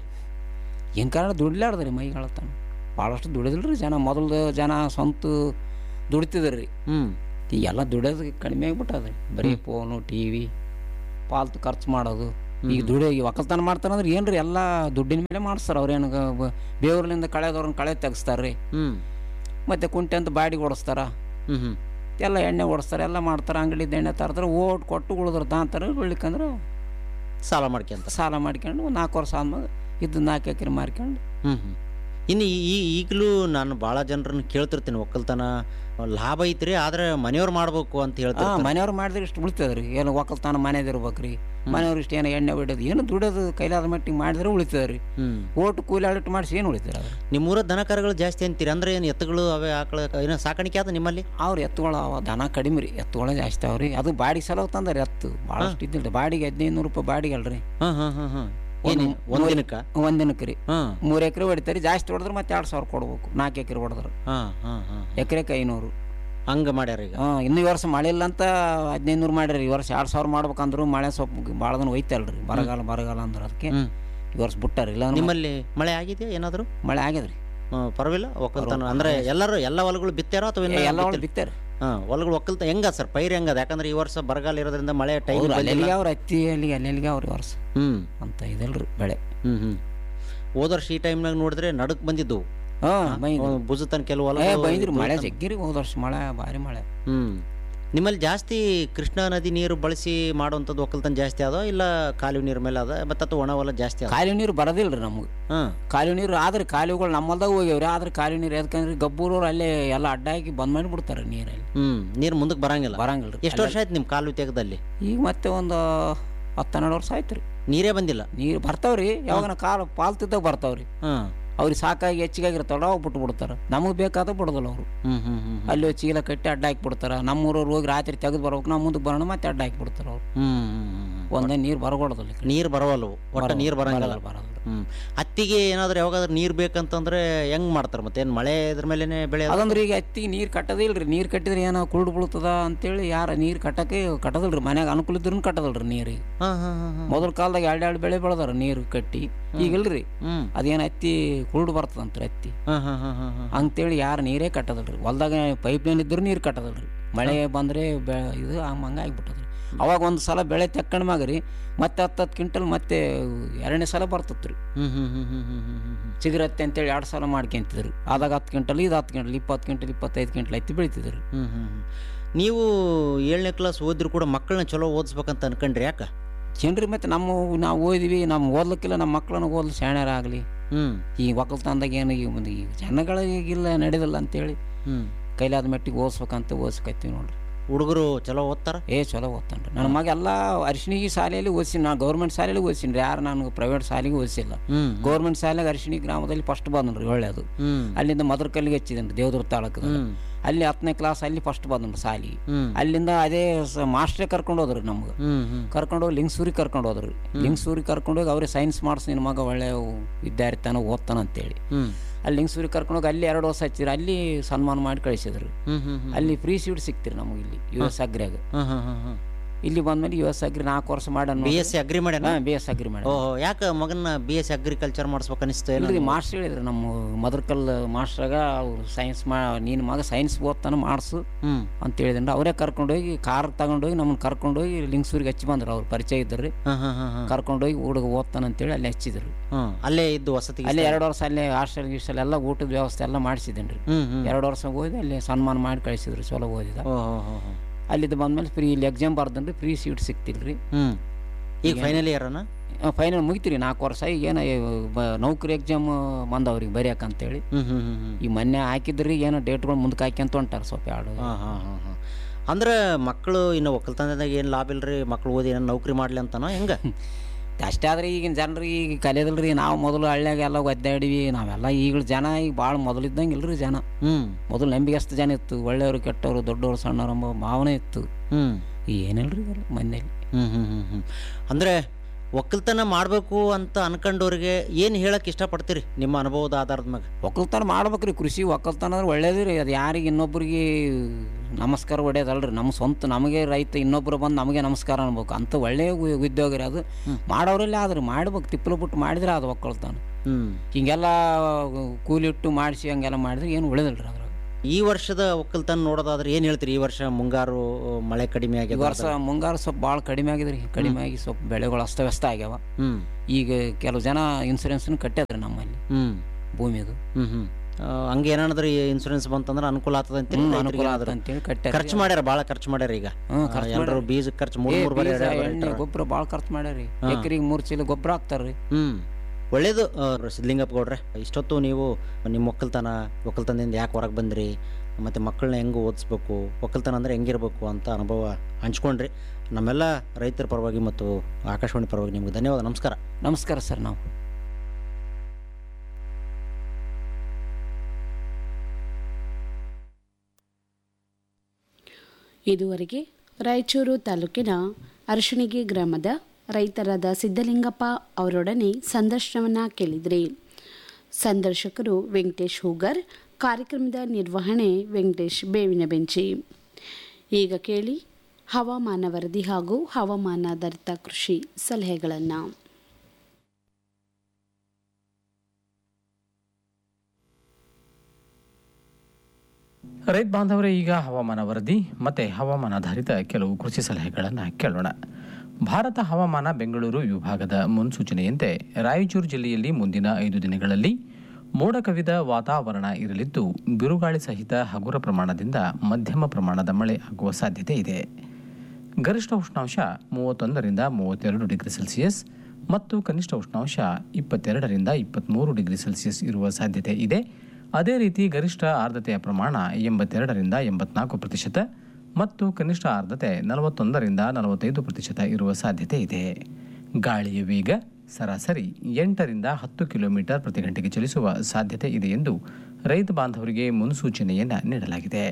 ಏನು ಕಾರಣ ದುಡ್ಲಾರ್ದ್ರಿ ಮೈಗಳತ್ತಾನ ಭಾಳಷ್ಟು ದುಡಿದಿಲ್ರಿ ಜನ ಮೊದಲು ಜನ ಸ್ವಂತ ದುಡಿತಿದ್ರಿ ಹ್ಮ್ ಈಗೆಲ್ಲ ದುಡಿಯೋದು ಕಡಿಮೆ ಆಗಿಬಿಟ್ಟದ್ರಿ ಬರೀ ಫೋನು ಟಿ ವಿ ಪಾಲ್ತು ಖರ್ಚು ಮಾಡೋದು ಈಗ ದುಡಿಯೋ ಈ ಒಕ್ಕಲ್ತನ ಮಾಡ್ತಾರಂದ್ರೆ ಏನ್ರಿ ಎಲ್ಲ ದುಡ್ಡಿನ ಮೇಲೆ ಮಾಡಿಸ್ತಾರೆ ಅವ್ರೇನು ಬೇವ್ರಲಿಂದ ಕಳೆದವ್ರನ್ನ ಕಳೆ ತೆಗಿಸ್ತಾರೆ ರೀ ಹ್ಮ್ ಮತ್ತು ಕುಂಟೆ ಅಂತ ಬಾಡಿಗೆ ಓಡಿಸ್ತಾರ ಹ್ಮ್ ಹ್ಮ್ ಎಲ್ಲ ಎಣ್ಣೆ ಓಡಿಸ್ತಾರೆ ಎಲ್ಲ ಮಾಡ್ತಾರೆ ಅಂಗಡಿದ ಎಣ್ಣೆ ತರ್ತಾರೆ ಓಟ್ ಕೊಟ್ಟು ಉಳಿದ್ರ ತಾಂತಾರೆ ಉಳ್ಳಿಕಂದ್ರೆ ಸಾಲ ಮಾಡ್ಕೊಂತ ಸಾಲ ಮಾಡ್ಕೊಂಡು ಒಂದು ನಾಲ್ಕು ವರ್ಷ ಆದ್ಮೇಲೆ ಇದ್ದು ನಾಲ್ಕು ಎಕರೆ ಮಾರ್ಕೊಂಡು ಹ್ಮ್ ಹ್ಮ್ ಇನ್ನು ಈ ಈ- ಈಗಲೂ ನಾನು ಭಾಳ ಜನರನ್ನ ಕೇಳ್ತಿರ್ತೀನಿ ಒಕ್ಕಲ್ತನ ಲಾಭ ಐತ್ರಿ ಆದ್ರೆ ಮನೆಯವ್ರು ಮಾಡ್ಬೇಕು ಅಂತ ಹೇಳ್ತಾರೆ ಹಾಂ ಮನೆಯವ್ರು ಮಾಡಿದ್ರೆ ಇಷ್ಟು ಉಳಿತದ್ರಿ ಏನು ಒಕ್ಕಲ್ತನ ಮನೆಯದು ಇರ್ಬೇಕ್ರಿ ಮನೆಯವ್ರು ಇಷ್ಟು ಏನೋ ಎಣ್ಣೆ ಬಿಡೋದು ಏನು ದುಡೋದು ಕೈಲಾದ ಮಟ್ಟಿಗೆ ಮಾಡಿದ್ರೆ ಉಳಿತದ್ರಿ ಹ್ಮ್ ಓಟು ಕೂಲಿ ಆಡಿಟ್ಟು ಮಾಡಿಸಿ ಏನು ಉಳಿತಾರೆ ಅವ್ರು ನಿಮ್ಮೂರ ದನ ಕರುಗಳು ಜಾಸ್ತಿ ಅಂತೀರಿ ಅಂದ್ರೆ ಏನು ಎತ್ತುಗಳು ಅವೇ ಆಕಳ ಏನೋ ಸಾಕಾಣಿಕೆ ಆದ ನಿಮ್ಮಲ್ಲಿ ಅವ್ರು ಎತ್ತುಗಳು ಅವ ದನ ಕಡಿಮೆ ರೀ ಎತ್ತುಗಳೇ ಜಾಸ್ತಿ ಅವ್ರಿ ಅದು ಬಾಡಿಗೆ ಸಲ ತಂದಾರೆ ಎತ್ತು ಭಾಳಷ್ಟು ಇದ್ದಿಲ್ಲ ಬಾಡಿಗೆ ಹದಿನೈದು ನೂರು ರೂಪಾಯಿ ಬಾಡಿಗೆ ಅಲ್ರಿ ಹಾಂ ಹಾಂ ಹಾಂ ಹಾಂ ಏನೇ ಒಂದ್ ದಿನಕ್ಕ ಒಂದು ದಿನಕ್ಕೆ ರೀ ಹಾಂ ಮೂರು ಎಕರೆ ಹೊಡಿತಾರೆ ಜಾಸ್ತಿ ಹೊಡೆದ್ರೆ ಮತ್ತೆ ಎರಡು ಸಾವಿರ ಕೊಡ್ಬೇಕು ನಾಲ್ಕು ಎಕರೆ ಹೊಡೆದ್ರೆ ಹಾಂ ಹಾಂ ಹಾಂ ಎಕರೆಗೆ ಐನೂರು ಹಂಗೆ ಮಾಡ್ಯಾರ ಈಗ ಹಾಂ ಇನ್ನೂ ಈ ವರ್ಷ ಮಳೆ ಇಲ್ಲ ಅಂತ ಹದಿನೈದು ನೂರು ಮಾಡ್ಯಾರ ಈ ವರ್ಷ ಎರಡು ಸಾವಿರ ಮಾಡ್ಬೇಕಂದ್ರು ಮಳೆ ಸ್ವಲ್ಪ ಭಾಳ ದಿನ ಒಯ್ತಲ್ರಿ ಬರಗಾಲ ಬರಗಾಲ ಅಂದ್ರೆ ಅದಕ್ಕೆ ಹ್ಮ್. ಈ ವರ್ಷ ಬಿಟ್ಟಾರ ಇಲ್ಲ ಅಂದ್ರೆ ನಿಮ್ಮಲ್ಲಿ ಮಳೆ ಆಗಿದೆ ಏನಾದರೂ ಮಳೆ ಆಗ್ಯದ್ರಿ ಪರವಾಗಿಲ್ಲ ಒಕ್ಕಲ್ತನ ಅಂದ್ರೆ ಎಲ್ಲರೂ ಎಲ್ಲ ಹೊಲಗಳು ಬಿತ್ತಾರೋ ಅಥವಾ ಇನ್ನ ಎಲ್ಲ ಬಿತ್ತಿಲ್ಲ? ಬಿತ್ತಾರೆ ಹಾ ಹೊಲಗಳು ಒಕ್ಕಲ್ತ ಹೆಂಗ ಸರ್ ಪೈರ್ ಹೆಂಗದ ಯಾಕಂದ್ರೆ ಈ ವರ್ಷ ಬರಗಾಲ ಇರೋದ್ರಿಂದ ಮಳೆ ಟೈಮ್ ಅವ್ರು ಅಲ್ಲೆಲ್ಲಿಗೆ ಅವ್ರು ಹತ್ತಿ ಅಲ್ಲಿಗೆ ಅಲ್ಲೆಲ್ಲಿಗೆ ಅವ್ರಿ ವರ್ಷ ಹ್ಮ್ ಅಂತ ಇದಲ್ರಿ ಬೆಳೆ ಹ್ಮ್ ಹ್ಮ್ ಹೋದ ವರ್ಷ ಈ ಟೈಮ್ನಾಗ ನೋಡಿದ್ರೆ ನಡಕ್ ಬಂದಿದ್ದು ಹಾಂ ಬೈಂದ್ರಿ ಬುಜತನ ಕೆಲವು ಏ ಹೊಲ ಬೈಂದ್ರಿ ಮಳೆ ಜಗ್ಗಿರಿ ಹೋದ ವರ್ಷ ಮಳೆ ಭಾರಿ ಮಳೆ ಹ್ಮ್ ನಿಮ್ಮಲ್ಲಿ ಜಾಸ್ತಿ ಕೃಷ್ಣಾ ನದಿ ನೀರು ಬಳಸಿ ಮಾಡುವಂಥದ್ದು ಒಕ್ಕಲ್ತನ ಜಾಸ್ತಿ ಅದ ಇಲ್ಲ ಕಾಲುವೆ ನೀರ್ ಮೇಲೆ ಅದ ಮತ್ತೆ ಅಥವಾ ಒಣ ಹೊಲ ಜಾಸ್ತಿ ಅದ ಕಾಲುವೆ ನೀರು ಬರೋದಿಲ್ರಿ ನಮ್ಗೆ ಹ್ಮ್ ಕಾಲುವೆ ನೀರು ಆದ್ರೆ ಕಾಲುವೆಗಳು ನಮ್ಮಲ್ದಾಗ ಹೋಗ್ಯಾವ್ರಿ ಆದ್ರೆ ಕಾಲುವೆ ನೀರು ಯಾಕಂದ್ರೆ ಗಬ್ಬೂರವ್ರು ಅಲ್ಲೇ ಎಲ್ಲ ಅಡ್ಡ ಹಾಕಿ ಬಂದ್ ಮಾಡಿ ಬಿಡ್ತಾರೆ ನೀರಲ್ಲಿ ಹ್ಮ್ ನೀರು ಮುಂದಕ್ಕೆ ಬರಂಗಿಲ್ಲ ಬರಂಗಿಲ್ರಿ ಎಷ್ಟು ವರ್ಷ ಆಯ್ತು ನಿಮ್ಮ ಕಾಲುವೆ ತೆಗದಲ್ಲಿ ಈಗ ಮತ್ತೆ ಒಂದು ಹತ್ತು ಹನ್ನೆರಡು ವರ್ಷ ಆಯ್ತು ರೀ ನೀರೇ ಬಂದಿಲ್ಲ ನೀರು ಬರ್ತಾವ್ರಿ ಯಾವಾಗ ಕಾಲು ಪಾಲ್ತಿದ್ದಾಗ ಬರ್ತಾವ್ರಿ ಹ್ಮ್ ಅವ್ರಿಗೆ ಸಾಕಾಗಿ ಹೆಚ್ಚಿಗಾಗಿರ್ತಾವ ಅವು ಬಿಟ್ಟು ಬಿಡ್ತಾರೆ ನಮಗೆ ಬೇಕಾದ ಬಿಡೋದಿಲ್ಲ ಅವರು ಹ್ಮ್ ಹ್ಮ್ ಹ್ಮ್ ಅಲ್ಲಿ ಹೋಗಿ ಚೀಲ ಕಟ್ಟಿ ಅಡ್ಡ ಹಾಕಿ ಬಿಡ್ತಾರೆ ನಮ್ಮೂರವ್ರು ಹೋಗಿ ರಾತ್ರಿ ತೆಗೆದು ಬರ್ಬೇಕು ನಾವು ಮುಂದಕ್ಕೆ ಬರೋಣ ಮತ್ತೆ ಅಡ್ಡ ಹಾಕಿ ಬಿಡ್ತಾರೆ ಅವ್ರು ಹ್ಮ್ ಹ್ಮ್ ಹ್ಮ್ ಹ್ಮ್ ಒಂದೇ ನೀರು ಬರಗೊಡೋದಿಲ್ಲ ಈ ಕಡೆ. ನೀರು ಬರವಲ್ವು ಒಟ್ಟ ನೀರು ಬರಂಗಿಲ್ಲ ಬರಲ್ಲ, ಬರಲ್ಲ. ಹ್ಮ್ ಹತ್ತಿಗೆ ಏನಾದ್ರು ಯಾವಾಗಾದ್ರೂ ನೀರು ಬೇಕಂತಂದ್ರೆ ಹೆಂಗ್ ಮಾಡ್ತಾರೆ ಮತ್ತೆ ಏನು ಮಳೆ ಇದ್ರ ಮೇಲೆನೆ ಬೆಳೆ ಅದಂದ್ರೆ ಈಗ ಹತ್ತಿಗೆ ನೀರು ಕಟ್ಟೋದಿಲ್ರಿ ನೀರು ಕಟ್ಟಿದ್ರೆ ಏನೋ ಕುರುಡು ಬೀಳ್ತದ ಅಂತೇಳಿ ಯಾರ ನೀರು ಕಟ್ಟಕ್ಕೆ ಕಟ್ಟೋದಿಲ್ರಿ ಮನ್ಯಾಗ ಅನುಕೂಲ ಇದ್ರೂ ಕಟ್ಟೋದಿಲ್ರಿ ನೀರಿಗೆ ಹಾ ಹಾ ಹಾ ಹಾ ಮೊದಲ ಕಾಲದಾಗ ಎರಡು ಎರಡು ಬೆಳೆ ಬೆಳೆದಾರ ನೀರು ಕಟ್ಟಿ ಈಗಿಲ್ರಿ ಹ್ಮ್ ಅದೇನು ಹತ್ತಿ ಕುರುಡು ಬರ್ತದಂತ್ರಿ ಹತ್ತಿ ಹಾ ಹಾ ಹಾ ಹಾ ಹಾ ಅಂತೇಳಿ ಯಾರು ನೀರೇ ಕಟ್ಟೋದಿಲ್ರಿ ಹೊಲ್ದಾಗ ಪೈಪ್ ಲೈನ್ ಇದ್ರೂ ನೀರು ಕಟ್ಟೋದಿಲ್ರಿ ಮಳೆ ಬಂದರೆ ಬೆ ಇದು ಹಂಗೆ ಆಗಿಬಿಟ್ಟದ್ರಿ ಅವಾಗ ಒಂದು ಸಲ ಬೆಳೆ ತೆಕ್ಕಂಡ ಮ್ಯಾಗ ರೀ ಮತ್ತೆ ಹತ್ತು ಹತ್ತು ಕ್ವಿಂಟಲ್ ಮತ್ತೆ ಎರಡನೇ ಸಲ ಬರ್ತತ್ರಿ ಹ್ಮ್ ಹ್ಮ್ ಹ್ಮ್ ಹ್ಮ್ ಹ್ಮ್ ಹ್ಮ್ ಹ್ಮ್ ಚಿಗುರತ್ತೆ ಅಂತೇಳಿ ಎರಡು ಸಲ ಮಾಡ್ಕೊಂತಿದ್ರು ಆದಾಗ ಹತ್ತು ಕ್ವಿಂಟಲ್ ಇದು ಹತ್ತು ಕ್ವಿಂಟಲ್ ಇಪ್ಪತ್ತು ಕ್ವಿಂಟಲ್ ಇಪ್ಪತ್ತೈದು ಕ್ವಿಂಟಲ್ ಹತ್ತಿ ಬೆಳಿತಿದ್ರು ಹ್ಮ್ ಹ್ಮ್ ಹ್ಮ್ ನೀವು ಏಳನೇ ಕ್ಲಾಸ್ ಓದಿದ್ರು ಕೂಡ ಮಕ್ಕಳನ್ನ ಚಲೋ ಓದಿಸ್ಬೇಕಂತ ಅನ್ಕೊಂಡ್ರಿ ಯಾಕ ಜನರಿ ಮತ್ತೆ ನಮ್ಮ ನಾವು ಓದಿವಿ ನಮ್ಮ ಓದ್ಲಿಕ್ಕಿಲ್ಲ ನಮ್ಮ ಮಕ್ಕಳನ್ನ ಓದ್ಲು ಶಾಣ್ಯರಾಗಲಿ ಹ್ಮ್ ಈ ಒಕ್ಕಲ್ತನದಾಗ ಏನು ಈ ಒಂದು ಈ ಜನಗಳಿಗಿಲ್ಲ ನಡೆದಿಲ್ಲ ಅಂತೇಳಿ ಹ್ಮ್ ಕೈಲಾದ ಮಟ್ಟಿಗೆ ಓದಿಸ್ಬೇಕಂತ ಓದಿಸ್ಕತ್ತೀವಿ ನೋಡ್ರಿ ಹುಡುಗರು ಚಲೋ ಓದ್ತಾರ ಏ ಚಲೋ ಓದ್ತಾನ್ರಿ ನನ್ನ ಮಗ ಎಲ್ಲ ಅರಿಶಿಣಿಗೆ ಶಾಲೆಯಲ್ಲಿ ಓದಿಸಿ ನಾನು ಗೌರ್ಮೆಂಟ್ ಶಾಲೆಯಲ್ಲಿ ಓದಿಸಿನಿ ರೀ ಯಾರು ನಾನು ಪ್ರೈವೇಟ್ ಶಾಲೆಗೆ ಓದಿಸಿಲ್ಲ ಹ್ಮ್ ಗೌರ್ಮೆಂಟ್ ಶಾಲೆಗೆ ಅರಿಶಿಣಿ ಗ್ರಾಮದಲ್ಲಿ ಫಸ್ಟ್ ಬಂದನ್ರಿ ಒಳ್ಳೆಯದು ಹ್ಮ್ ಅಲ್ಲಿಂದ ಮದ್ರ ಕಲ್ಲಿಗೆ ಹಚ್ಚಿದನ್ರಿ ದೇವದುರ್ಗ ತಾಲೂಕದ ಹ್ಮ್ ಅಲ್ಲಿ ಹತ್ತನೇ ಕ್ಲಾಸ್ ಅಲ್ಲಿ ಫಸ್ಟ್ ಬಂದನ್ರಿ ಶಾಲೆಗೆ ಹ್ಮ್ ಅಲ್ಲಿಂದ ಅದೇ ಮಾಸ್ಟ್ರೇ ಕರ್ಕೊಂಡು ಹೋದ್ರಿ ನಮ್ಗೆ ಹ್ಮ್ ಹ್ಮ್ ಕರ್ಕೊಂಡು ಹೋಗಿ ಲಿಂಗ್ಸೂರಿಗೆ ಕರ್ಕೊಂಡು ಹೋದ್ರಿ ಲಿಂಗ್ಸೂರಿಗೆ ಕರ್ಕೊಂಡು ಹೋಗಿ ಅವ್ರಿಗೆ ಸೈನ್ಸ್ ಮಾಡಿಸ್ ನಿನ್ನ ಮಗ ಒಳ್ಳೆ ವಿದ್ಯಾರ್ಥಿನ ಓದ್ತಾನ ಅಂತೇಳಿ ಹ್ಮ್ ಅಲ್ಲಿ ಲಿಂಗ್ಸೂರಿಗೆ ಕರ್ಕೊಂಡು ಹೋಗಿ ಅಲ್ಲಿ ಎರಡು ವರ್ಷ ಹಚ್ಚಿದ್ರು ಅಲ್ಲಿ ಸನ್ಮಾನ ಮಾಡಿ ಕಳಿಸಿದ್ರು ಹ್ಮ್ ಹ್ಮ್ ಹ್ಮ್ ಅಲ್ಲಿ ಫ್ರೀ ಸೀಟ್ ಸಿಕ್ತಿರಿ ನಮಗೆ ಇಲ್ಲಿ ಯು ಎಸ್ ಅಗ್ರಿಯಾಗ ಹ್ಮ್ ಹ್ಮ್ ಹ್ಮ್ ಹ್ಮ್ ಇಲ್ಲಿ ಬಂದ್ಮೇಲೆ ಯು ಎಸ್ ಅಗ್ರಿ ನಾಲ್ಕು ವರ್ಷ ಮಾಡ್ಯಾನ ಬಿ ಎಸ್ ಸಿ ಅಗ್ರಿ ಮಾಡ್ಯಾನ ಹಾಂ ಬಿ ಎಸ್ ಅಗ್ರಿ ಮಾಡಿ ಓಹೋ ಯಾಕೆ ಮಗನ ಬಿ ಎಸ್ ಸಿ ಅಗ್ರಿಕಲ್ಚರ್ ಮಾಡಿಸ್ಬೇಕು ಅನಿಸ್ತು ಏನೋ ಇಲ್ರಿ ಮಾಸ್ಟರ್ ಹೇಳಿದ್ರು ನಮ್ಮ ಮದರ್ಕಲ್ ಮಾಸ್ಟ್ರಾಗ ಅವ್ರು ಸೈನ್ಸ್ ಮಾ ನಿನ್ನ ಮಗ ಸೈನ್ಸ್ ಓದ್ತಾನೆ ಮಾಡಿಸು ಹ್ಮ್ ಅಂತ ಹೇಳಿದ್ರೆ ಅವರೇ ಕರ್ಕೊಂಡೋಗಿ ಕಾರ್ ತಗೊಂಡೋಗಿ ನಮ್ಮನ್ನ ಕರ್ಕೊಂಡೋಗಿ ಲಿಂಗ್ಸೂರಿಗೆ ಹಚ್ಚಿ ಬಂದ್ರು ಅವ್ರು ಪರಿಚಯ ಇದ್ದರು ಹಾ ಹಾ ಹಾ ಹಾ ಕರ್ಕೊಂಡೋಗಿ ಹುಡುಗ ಓದ್ತಾನೆ ಅಂತೇಳಿ ಅಲ್ಲಿ ಹಚ್ಚಿದ್ರು ಹ್ಮ್ ಅಲ್ಲೇ ಇದ್ದು ವಸತಿ ಅಲ್ಲಿ ಎರಡು ವರ್ಷ ಅಲ್ಲೇ ಹಾಸ್ಟೆಲ್ ಗಿಸ್ಟೆಲ್ ಎಲ್ಲ ಊಟದ ವ್ಯವಸ್ಥೆ ಎಲ್ಲ ಮಾಡಿಸಿದ್ದೇನೆ ರೀ ಹ್ಮ್ ಹ್ಮ್ ಎರಡು ವರ್ಷ ಓದಿ ಅಲ್ಲಿ ಸನ್ಮಾನ ಮಾಡಿ ಕಳಿಸಿದ್ರು ಚಲೋ ಓದಿದ ಓಹೋ ಹೋ ಹೋ ಅಲ್ಲಿದ್ದು ಬಂದ್ಮೇಲೆ ಫ್ರೀ ಇಲ್ಲಿ ಎಕ್ಸಾಮ್ ಬರ್ದನ್ರಿ ಫ್ರೀ ಸೀಟ್ ಸಿಕ್ತಿಲ್ಲ ರೀ ಹ್ಮ್ ಈಗ ಫೈನಲ್ ಇಯರ್ ಅನ್ನ ಫೈನಲ್ ಮುಗಿತೀರಿ ನಾಲ್ಕು ವರ್ಷ ಈಗ ಏನೋ ಬ- ನೌಕರಿ ಎಕ್ಸಾಮ್ ಬಂದವ್ರಿಗೆ ಬರೆಯಕ್ಕಂತೇಳಿ ಹ್ಮ್ ಹ್ಮ್ ಹ್ಮ್ ಹ್ಮ್ ಈ ಮೊನ್ನೆ ಹಾಕಿದ್ರಿ ಏನೋ ಡೇಟ್ಗಳು ಮುಂದಕ್ಕೆ ಹಾಕ್ಯಂತ ಹೊಂಟಾರ ಸ್ವಲ್ಪ ಎರಡು ಹಾ ಹಾ ಹಾ ಹಾ ಅಂದ್ರೆ ಮಕ್ಕಳು ಇನ್ನು ಒಕ್ಕಲ್ತನದಾಗ ಏನು ಲಾಭ ಇಲ್ರಿ ಮಕ್ಕಳು ಓದಿ ಏನೋ ನೌಕರಿ ಮಾಡ್ಲಿ ಅಂತನೋ ಹೆಂಗ ಅಷ್ಟೇ ಆದ್ರೆ ಈಗಿನ ಜನರಿಗೆ ಈಗ ಕಲಿಯೋದಿಲ್ರಿ ನಾವು ಮೊದಲು ಹಳ್ಳ್ಯಾಗ ಎಲ್ಲ ಒದ್ದಾಡಿವಿ ನಾವೆಲ್ಲ ಈಗಳ ಜನ ಈಗ ಭಾಳ ಮೊದಲಿದ್ದಂಗೆ ಇಲ್ರಿ ಜನ ಹ್ಮ್ ಮೊದಲು ನಂಬಿಕೆಷ್ಟು ಜನ ಇತ್ತು ಒಳ್ಳೆಯವರು ಕೆಟ್ಟವರು ದೊಡ್ಡವರು ಸಣ್ಣವರು ಎಂಬ ಭಾವನೆ ಇತ್ತು ಹ್ಮ್ ಏನಿಲ್ರಿ ಇವೆಲ್ಲ ಮನೇಲಿ ಹ್ಮ್ ಹ್ಮ್ ಹ್ಮ್ ಹ್ಮ್ ಅಂದ್ರೆ ಒಕ್ಕಲ್ತನ ಮಾಡಬೇಕು ಅಂತ ಅನ್ಕೊಂಡವ್ರಿಗೆ ಏನು ಹೇಳಕ್ ಇಷ್ಟಪಡ್ತೀರಿ ನಿಮ್ಮ ಅನುಭವದ ಆಧಾರದ ಮ್ಯಾಗ ಒಕ್ಕಲ್ತನ ಮಾಡ್ಬೇಕ್ರಿ ಕೃಷಿ ಒಕ್ಕಲ್ತನ ಅಂದ್ರೆ ಒಳ್ಳೇದು ರೀ ಅದು ಯಾರಿಗೆ ಇನ್ನೊಬ್ರಿಗೆ ನಮಸ್ಕಾರ ಹೊಡೆಯೋದಲ್ರಿ ನಮ್ಮ ಸ್ವಂತ ನಮಗೆ ರೈತ ಇನ್ನೊಬ್ರು ಬಂದು ನಮಗೆ ನಮಸ್ಕಾರ ಅನ್ಬೇಕು ಅಂತ ಒಳ್ಳೆಯ ಉ- ಉದ್ಯೋಗ ರೀ ಅದು ಮಾಡೋರಲ್ಲಿ ಆದ್ರೆ ಮಾಡ್ಬೇಕು ತಿಪ್ಪಲು ಬಿಟ್ಟು ಮಾಡಿದ್ರೆ ಅದು ಒಕ್ಕಲ್ತನ ಹ್ಮ್ ಹಿಂಗೆಲ್ಲ ಕೂಲಿಟ್ಟು ಮಾಡಿಸಿ ಹಂಗೆಲ್ಲ ಮಾಡಿದ್ರೆ ಏನು ಉಳಿದಿಲ್ರಿ ಅದ್ರಾಗ ಈ ವರ್ಷದ ಒಕ್ಕಲ್ತನ ನೋಡೋದಾದ್ರೆ ಏನು ಹೇಳ್ತೀರಿ ಈ ವರ್ಷ ಮುಂಗಾರು ಮಳೆ ಕಡಿಮೆ ಈ ಆಗಿದೆ ವರ್ಷ ಮುಂಗಾರು ಸ್ವಲ್ಪ ಭಾಳ ಕಡಿಮೆ ಆಗಿದ್ರಿ ಕಡಿಮೆ ಆಗಿ ಸ್ವಲ್ಪ ಬೆಳೆಗಳು ಅಸ್ತವ್ಯಸ್ತ ಆಗ್ಯಾವ ಹ್ಮ್ ಈಗ ಕೆಲವು ಜನ ಇನ್ಸೂರೆನ್ಸ್ನು ಕಟ್ಟ್ಯಾದ್ರಿ ನಮ್ಮಲ್ಲಿ ಹ್ಮ್ ಭೂಮಿದು ಹ್ಮ್ ಹ್ಮ್ ಆ, ಹಂಗೆ ಏನಾದ್ರು ಇನ್ಸೂರೆನ್ಸ್ ಬಂತಂದ್ರೆ ಅನುಕೂಲ ಆಗ್ತದೆ ಅಂತ ಹ್ಮ್, ಅನುಕೂಲ ಆಗುತ್ತೆ ಅಂತೇಳಿ ಕಟ್ಟ್ಯಾರ ಖರ್ಚು ಮಾಡ್ಯಾರ ಭಾಳ ಖರ್ಚು ಮಾಡ್ಯಾರ ಈಗ ಹ್ಮ್, ಖರ್ಚು ಎಲ್ಲರೂ ಬೀಜ ಖರ್ಚು ಮೂರ್ ಮೂರ್ ಬರೀ ಎಣ್ಣೆ ಗೊಬ್ಬರ ಭಾಳ ಖರ್ಚು ಮಾಡ್ಯಾರಿ ಎಕರೆಗೆ ಮೂರು ಚೀಲ ಗೊಬ್ಬರ ಹಾಕ್ತಾರ್ರಿ ಹ್ಮ್ ಒಳ್ಳೇದು ಆ, ಸಿದ್ಲಿಂಗಪ್ಪ ಗೌಡ್ರೆ ಇಷ್ಟೊತ್ತು ನೀವು ನಿಮ್ಮ ಒಕ್ಕಲ್ತನ ಒಕ್ಕಲ್ತನದಿಂದ ಯಾಕೆ ಹೊರಗೆ ಬಂದ್ರಿ ಮತ್ತು ಮಕ್ಕಳನ್ನ ಹೆಂಗೆ ಓದಿಸ್ಬೇಕು ಒಕ್ಕಲ್ತನ ಅಂದರೆ ಹೆಂಗಿರ್ಬೇಕು ಅಂತ ಅನುಭವ ಹಂಚ್ಕೊಂಡ್ರಿ ನಮ್ಮೆಲ್ಲ ರೈತರ ಪರವಾಗಿ ಮತ್ತು ಆಕಾಶವಾಣಿ ಪರವಾಗಿ ನಿಮ್ಗೆ ಧನ್ಯವಾದ ನಮಸ್ಕಾರ ನಮಸ್ಕಾರ ಸರ್ ನಾವು ಇದುವರೆಗೆ ರಾಯಚೂರು ತಾಲೂಕಿನ ಅರಶಿಣಗಿ ಗ್ರಾಮದ ರೈತರಾದ ಸಿದ್ದಲಿಂಗಪ್ಪ ಅವರೊಡನೆ ಸಂದರ್ಶನವನ್ನು ಕೇಳಿದ್ರಿ ಸಂದರ್ಶಕರು ವೆಂಕಟೇಶ್ ಹೂಗರ್ ಕಾರ್ಯಕ್ರಮದ ನಿರ್ವಹಣೆ ವೆಂಕಟೇಶ್ ಬೇವಿನ ಬೆಂಚಿ ಈಗ ಕೇಳಿ ಹವಾಮಾನ ವರದಿ ಹಾಗೂ ಹವಾಮಾನಾಧಾರಿತ ಕೃಷಿ ಸಲಹೆಗಳನ್ನು ರೈತ ಬಾಂಧವರೇ ಈಗ ಹವಾಮಾನ ವರದಿ ಮತ್ತು ಹವಾಮಾನಾಧಾರಿತ ಕೆಲವು ಕೃಷಿ ಸಲಹೆಗಳನ್ನು ಕೇಳೋಣ ಭಾರತ ಹವಾಮಾನ ಬೆಂಗಳೂರು ವಿಭಾಗದ ಮುನ್ಸೂಚನೆಯಂತೆ ರಾಯಚೂರು ಜಿಲ್ಲೆಯಲ್ಲಿ ಮುಂದಿನ ಐದು ದಿನಗಳಲ್ಲಿ ಮೋಡ ಕವಿದ ವಾತಾವರಣ ಇರಲಿದ್ದು ಬಿರುಗಾಳಿ ಸಹಿತ ಹಗುರ ಪ್ರಮಾಣದಿಂದ ಮಧ್ಯಮ ಪ್ರಮಾಣದ ಮಳೆ ಆಗುವ ಸಾಧ್ಯತೆ ಇದೆ ಗರಿಷ್ಠ ಉಷ್ಣಾಂಶ ಮೂವತ್ತೊಂದರಿಂದ ಮೂವತ್ತೆರಡು ಡಿಗ್ರಿ ಸೆಲ್ಸಿಯಸ್ ಮತ್ತು ಕನಿಷ್ಠ ಉಷ್ಣಾಂಶ ಇಪ್ಪತ್ತೆರಡರಿಂದ ಇಪ್ಪತ್ತ್ಮೂರು ಡಿಗ್ರಿ ಸೆಲ್ಸಿಯಸ್ ಇರುವ ಸಾಧ್ಯತೆ ಇದೆ ಅದೇ ರೀತಿ ಗರಿಷ್ಠ ಆರ್ದ್ರತೆಯ ಪ್ರಮಾಣ ಎಂಬತ್ತೆರಡರಿಂದ ಎಂಬತ್ನಾಲ್ಕು ಪ್ರತಿಶತ ಮತ್ತು ಕನಿಷ್ಠ ಆರ್ದ್ರತೆ ನಲವತ್ತೊಂದರಿಂದ ನಲವತ್ತೈದು ಪ್ರತಿಶತ ಇರುವ ಸಾಧ್ಯತೆ ಇದೆ ಗಾಳಿಯ ವೇಗ ಸರಾಸರಿ ಎಂಟರಿಂದ ಹತ್ತು ಕಿಲೋಮೀಟರ್ ಪ್ರತಿ ಗಂಟೆಗೆ ಚಲಿಸುವ ಸಾಧ್ಯತೆ ಇದೆ ಎಂದು ರೈತ ಬಾಂಧವರಿಗೆ ಮುನ್ಸೂಚನೆಯನ್ನು ನೀಡಲಾಗಿದೆ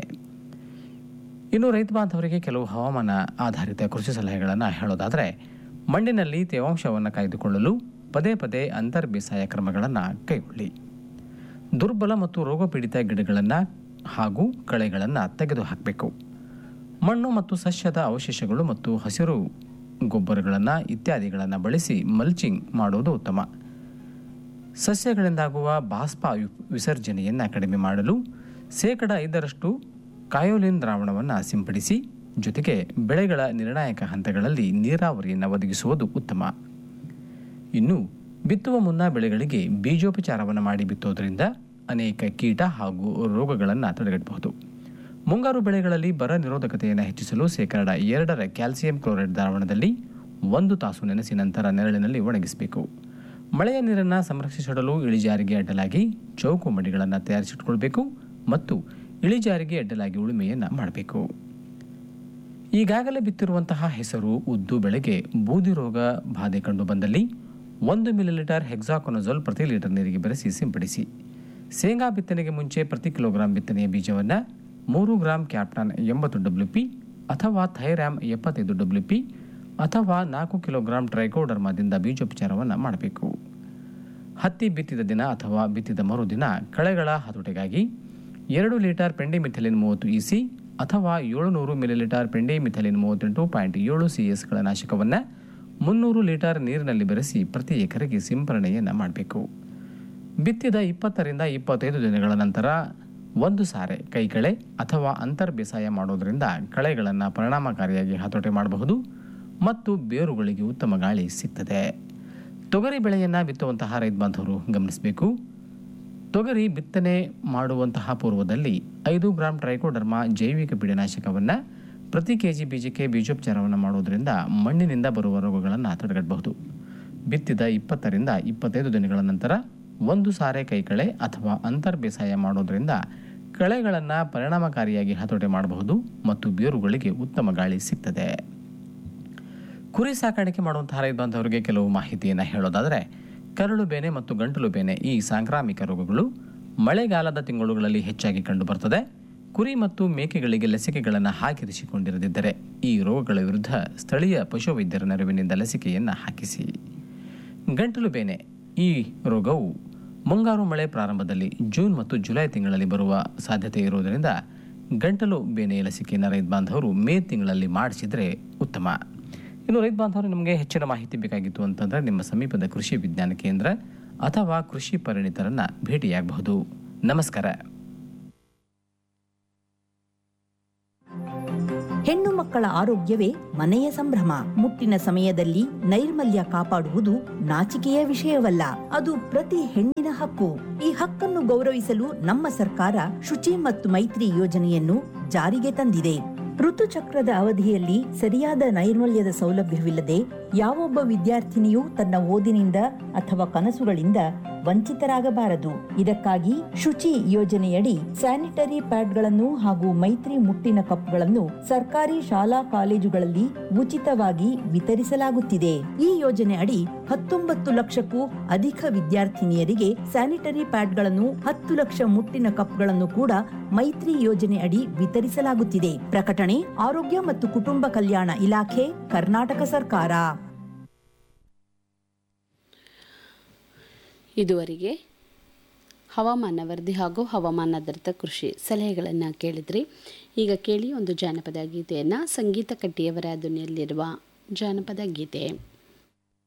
ಇನ್ನು ರೈತ ಬಾಂಧವರಿಗೆ ಕೆಲವು ಹವಾಮಾನ ಆಧಾರಿತ ಕೃಷಿ ಸಲಹೆಗಳನ್ನು ಹೇಳೋದಾದರೆ ಮಣ್ಣಿನಲ್ಲಿ ತೇವಾಂಶವನ್ನು ಕಾಯ್ದುಕೊಳ್ಳಲು ಪದೇ ಪದೇ ಅಂತರ್ ಬೇಸಾಯ ಕ್ರಮಗಳನ್ನು ಕೈಗೊಳ್ಳಿ ದುರ್ಬಲ ಮತ್ತು ರೋಗಪೀಡಿತ ಗಿಡಗಳನ್ನು ಹಾಗೂ ಕಳೆಗಳನ್ನು ತೆಗೆದುಹಾಕಬೇಕು ಮಣ್ಣು ಮತ್ತು ಸಸ್ಯದ ಅವಶೇಷಗಳು ಮತ್ತು ಹಸಿರು ಗೊಬ್ಬರಗಳನ್ನು ಇತ್ಯಾದಿಗಳನ್ನು ಬಳಸಿ ಮಲ್ಚಿಂಗ್ ಮಾಡುವುದು ಉತ್ತಮ ಸಸ್ಯಗಳಿಂದಾಗುವ ಬಾಷ್ಪ ವಿ- ವಿಸರ್ಜನೆಯನ್ನು ಕಡಿಮೆ ಮಾಡಲು ಶೇಕಡ ಐದರಷ್ಟು ಕಾಯೋಲಿನ್ ದ್ರಾವಣವನ್ನು ಸಿಂಪಡಿಸಿ ಜೊತೆಗೆ ಬೆಳೆಗಳ ನಿರ್ಣಾಯಕ ಹಂತಗಳಲ್ಲಿ ನೀರಾವರಿಯನ್ನು ಒದಗಿಸುವುದು ಉತ್ತಮ ಇನ್ನು ಬಿತ್ತುವ ಮುನ್ನ ಬೆಳೆಗಳಿಗೆ ಬೀಜೋಪಚಾರವನ್ನು ಮಾಡಿ ಬಿತ್ತೋದರಿಂದ ಅನೇಕ ಕೀಟ ಹಾಗೂ ರೋಗಗಳನ್ನು ತಡೆಗಟ್ಟಬಹುದು ಮುಂಗಾರು ಬೆಳೆಗಳಲ್ಲಿ ಬರ ನಿರೋಧಕತೆಯನ್ನು ಹೆಚ್ಚಿಸಲು ಶೇಕಡ ಎರಡರ ಕ್ಯಾಲ್ಸಿಯಂ ಕ್ಲೋರೈಡ್ ದ್ರಾವಣದಲ್ಲಿ ಒಂದು ತಾಸು ನೆನೆಸಿ ನಂತರ ನೆರಳಿನಲ್ಲಿ ಒಣಗಿಸಬೇಕು ಮಳೆಯ ನೀರನ್ನು ಸಂರಕ್ಷಿಸಿಡಲು ಇಳಿಜಾರಿಗೆ ಅಡ್ಡಲಾಗಿ ಚೌಕು ಮಡಿಗಳನ್ನು ತಯಾರಿಸಿಟ್ಕೊಳ್ಬೇಕು ಮತ್ತು ಇಳಿಜಾರಿಗೆ ಅಡ್ಡಲಾಗಿ ಉಳುಮೆಯನ್ನು ಮಾಡಬೇಕು ಈಗಾಗಲೇ ಬಿತ್ತಿರುವಂತಹ ಹೆಸರು ಉದ್ದು ಬೆಳೆಗೆ ಬೂದಿ ರೋಗ ಬಾಧೆ ಕಂಡು ಬಂದಲ್ಲಿ ಒಂದು ಮಿಲಿಲೀಟರ್ ಹೆಕ್ಸಾಕೊನಜೋಲ್ ಪ್ರತಿ ಲೀಟರ್ ನೀರಿಗೆ ಬೆರೆಸಿ ಸಿಂಪಡಿಸಿ ಶೇಂಗಾ ಬಿತ್ತನೆಗೆ ಮುಂಚೆ ಪ್ರತಿ ಕಿಲೋಗ್ರಾಂ ಬಿತ್ತನೆಯ ಬೀಜವನ್ನು ಮೂರು ಗ್ರಾಂ ಕ್ಯಾಪ್ಟಾನ್ ಎಂಬತ್ತು ಡಬ್ಲ್ಯೂ ಪಿ ಅಥವಾ ಥೈರ್ಯಾಮ್ ಎಪ್ಪತ್ತೈದು ಡಬ್ಲ್ಯೂ ಪಿ ಅಥವಾ ನಾಲ್ಕು ಕಿಲೋಗ್ರಾಂ ಟ್ರೈಕೋಡರ್ಮಾದಿಂದ ಬೀಜೋಪಚಾರವನ್ನು ಮಾಡಬೇಕು ಹತ್ತಿ ಬಿತ್ತಿದ ದಿನ ಅಥವಾ ಬಿತ್ತಿದ ಮರುದಿನ ಕಳೆಗಳ ಹತೋಟಿಗಾಗಿ ಎರಡು ಲೀಟರ್ ಪೆಂಡಿಮಿಥಲಿನ್ ಮೂವತ್ತು ಇಸಿ ಅಥವಾ ಏಳುನೂರು ಮಿಲಿಲೀಟರ್ ಪೆಂಡಿಮಿಥಲಿನ್ ಮೂವತ್ತೆಂಟು ಪಾಯಿಂಟ್ ಏಳು ಸಿ ಎಸ್ಗಳ ನಾಶಕವನ್ನು ಮುನ್ನೂರು ಲೀಟರ್ ನೀರಿನಲ್ಲಿ ಬೆರೆಸಿ ಪ್ರತಿ ಎಕರೆಗೆ ಸಿಂಪರಣೆಯನ್ನು ಮಾಡಬೇಕು ಬಿತ್ತಿದ ಇಪ್ಪತ್ತರಿಂದ ಇಪ್ಪತ್ತೈದು ದಿನಗಳ ನಂತರ ಒಂದು ಸಾರೆ ಕೈಕಳೆ ಅಥವಾ ಅಂತರ್ ಬೇಸಾಯ ಮಾಡೋದರಿಂದ ಕಳೆಗಳನ್ನು ಪರಿಣಾಮಕಾರಿಯಾಗಿ ಹತೋಟಿ ಮಾಡಬಹುದು ಮತ್ತು ಬೇರುಗಳಿಗೆ ಉತ್ತಮ ಗಾಳಿ ಸಿಗ್ತದೆ ತೊಗರಿ ಬೆಳೆಯನ್ನು ಬಿತ್ತುವಂತಹ ರೈತ ಬಾಂಧವರು ಗಮನಿಸಬೇಕು ತೊಗರಿ ಬಿತ್ತನೆ ಮಾಡುವಂತಹ ಪೂರ್ವದಲ್ಲಿ ಐದು ಗ್ರಾಂ ಟ್ರೈಕೋಡರ್ಮಾ ಜೈವಿಕ ಪೀಡನಾಶಕವನ್ನು ಪ್ರತಿ ಕೆ ಜಿ ಬೀಜಕ್ಕೆ ಬೀಜೋಪಚಾರವನ್ನು ಮಾಡುವುದರಿಂದ ಮಣ್ಣಿನಿಂದ ಬರುವ ರೋಗಗಳನ್ನು ತಡೆಗಟ್ಟಬಹುದು ಬಿತ್ತಿದ ಇಪ್ಪತ್ತರಿಂದ ಇಪ್ಪತ್ತೈದು ದಿನಗಳ ನಂತರ ಒಂದು ಸಾರೆ ಕೈಕಳೆ ಅಥವಾ ಅಂತರ್ ಬೇಸಾಯ ಮಾಡೋದರಿಂದ ಕಳೆಗಳನ್ನು ಪರಿಣಾಮಕಾರಿಯಾಗಿ ಹತೋಟಿ ಮಾಡಬಹುದು ಮತ್ತು ಬೇರುಗಳಿಗೆ ಉತ್ತಮ ಗಾಳಿ ಸಿಗ್ತದೆ ಕುರಿ ಸಾಕಾಣಿಕೆ ಮಾಡುವಂತಹ ರೈತ ಬಾಂಧವರಿಗೆ ಕೆಲವು ಮಾಹಿತಿಯನ್ನು ಹೇಳೋದಾದರೆ ಕರಳು ಬೇನೆ ಮತ್ತು ಗಂಟಲು ಬೇನೆ ಈ ಸಾಂಕ್ರಾಮಿಕ ರೋಗಗಳು ಮಳೆಗಾಲದ ತಿಂಗಳುಗಳಲ್ಲಿ ಹೆಚ್ಚಾಗಿ ಕಂಡುಬರ್ತದೆ ಕುರಿ ಮತ್ತು ಮೇಕೆಗಳಿಗೆ ಲಸಿಕೆಗಳನ್ನು ಹಾಕಿರಿಸಿಕೊಂಡಿರದಿದ್ದರೆ ಈ ರೋಗಗಳ ವಿರುದ್ಧ ಸ್ಥಳೀಯ ಪಶುವೈದ್ಯರ ನೆರವಿನಿಂದ ಲಸಿಕೆಯನ್ನು ಹಾಕಿಸಿ ಗಂಟಲು ಬೇನೆ ಈ ರೋಗವು ಮುಂಗಾರು ಮಳೆ ಪ್ರಾರಂಭದಲ್ಲಿ ಜೂನ್ ಮತ್ತು ಜುಲೈ ತಿಂಗಳಲ್ಲಿ ಬರುವ ಸಾಧ್ಯತೆ ಇರುವುದರಿಂದ ಗಂಟಲು ಬೇನೆ ಲಸಿಕೆಯನ್ನು ರೈತ ಬಾಂಧವರು ಮೇ ತಿಂಗಳಲ್ಲಿ ಮಾಡಿಸಿದರೆ ಉತ್ತಮ ಇನ್ನು ರೈತ ಬಾಂಧವರು ನಿಮಗೆ ಹೆಚ್ಚಿನ ಮಾಹಿತಿ ಬೇಕಾಗಿತ್ತು ಅಂತಂದರೆ ನಿಮ್ಮ ಸಮೀಪದ ಕೃಷಿ ವಿಜ್ಞಾನ ಕೇಂದ್ರ ಅಥವಾ ಕೃಷಿ ಪರಿಣಿತರನ್ನು ಭೇಟಿಯಾಗಬಹುದು ನಮಸ್ಕಾರ ಹೆಣ್ಣು ಮಕ್ಕಳ ಆರೋಗ್ಯವೇ ಮನೆಯ ಸಂಭ್ರಮ ಮುಟ್ಟಿನ ಸಮಯದಲ್ಲಿ ನೈರ್ಮಲ್ಯ ಕಾಪಾಡುವುದು ನಾಚಿಕೆಯ ವಿಷಯವಲ್ಲ ಅದು ಪ್ರತಿ ಹೆಣ್ಣಿನ ಹಕ್ಕು ಈ ಹಕ್ಕನ್ನು ಗೌರವಿಸಲು ನಮ್ಮ ಸರ್ಕಾರ ಶುಚಿ ಮತ್ತು ಮೈತ್ರಿ ಯೋಜನೆಯನ್ನು ಜಾರಿಗೆ ತಂದಿದೆ ಋತುಚಕ್ರದ ಅವಧಿಯಲ್ಲಿ ಸರಿಯಾದ ನೈರ್ಮಲ್ಯದ ಸೌಲಭ್ಯವಿಲ್ಲದೆ ಯಾವೊಬ್ಬ ವಿದ್ಯಾರ್ಥಿನಿಯೂ ತನ್ನ ಓದಿನಿಂದ ಅಥವಾ ಕನಸುಗಳಿಂದ ವಂಚಿತರಾಗಬಾರದು ಇದಕ್ಕಾಗಿ ಶುಚಿ ಯೋಜನೆಯಡಿ ಸ್ಯಾನಿಟರಿ ಪ್ಯಾಡ್ಗಳನ್ನು ಹಾಗೂ ಮೈತ್ರಿ ಮುಟ್ಟಿನ ಕಪ್ಗಳನ್ನು ಸರ್ಕಾರಿ ಶಾಲಾ ಕಾಲೇಜುಗಳಲ್ಲಿ ಉಚಿತವಾಗಿ ವಿತರಿಸಲಾಗುತ್ತಿದೆ ಈ ಯೋಜನೆ ಅಡಿ ಹತ್ತೊಂಬತ್ತು ಲಕ್ಷಕ್ಕೂ ಅಧಿಕ ವಿದ್ಯಾರ್ಥಿನಿಯರಿಗೆ ಸ್ಯಾನಿಟರಿ ಪ್ಯಾಡ್ಗಳನ್ನು ಹತ್ತು ಲಕ್ಷ ಮುಟ್ಟಿನ ಕಪ್ಗಳನ್ನು ಕೂಡ ಮೈತ್ರಿ ಯೋಜನೆ ಅಡಿ ವಿತರಿಸಲಾಗುತ್ತಿದೆ ಪ್ರಕಟಣೆ ಆರೋಗ್ಯ ಮತ್ತು ಕುಟುಂಬ ಕಲ್ಯಾಣ ಇಲಾಖೆ ಕರ್ನಾಟಕ ಸರ್ಕಾರ ಇದುವರೆಗೆ ಹವಾಮಾನ ವರದಿ ಹಾಗೂ ಹವಾಮಾನಾಧಾರಿತ ಕೃಷಿ ಸಲಹೆಗಳನ್ನು ಕೇಳಿದ್ರಿ ಈಗ ಕೇಳಿ ಒಂದು ಜಾನಪದ ಗೀತೆಯನ್ನು ಸಂಗೀತ ಕಟ್ಟಿಯವರ ಧ್ವನಿಯಲ್ಲಿರುವ ಜಾನಪದ ಗೀತೆ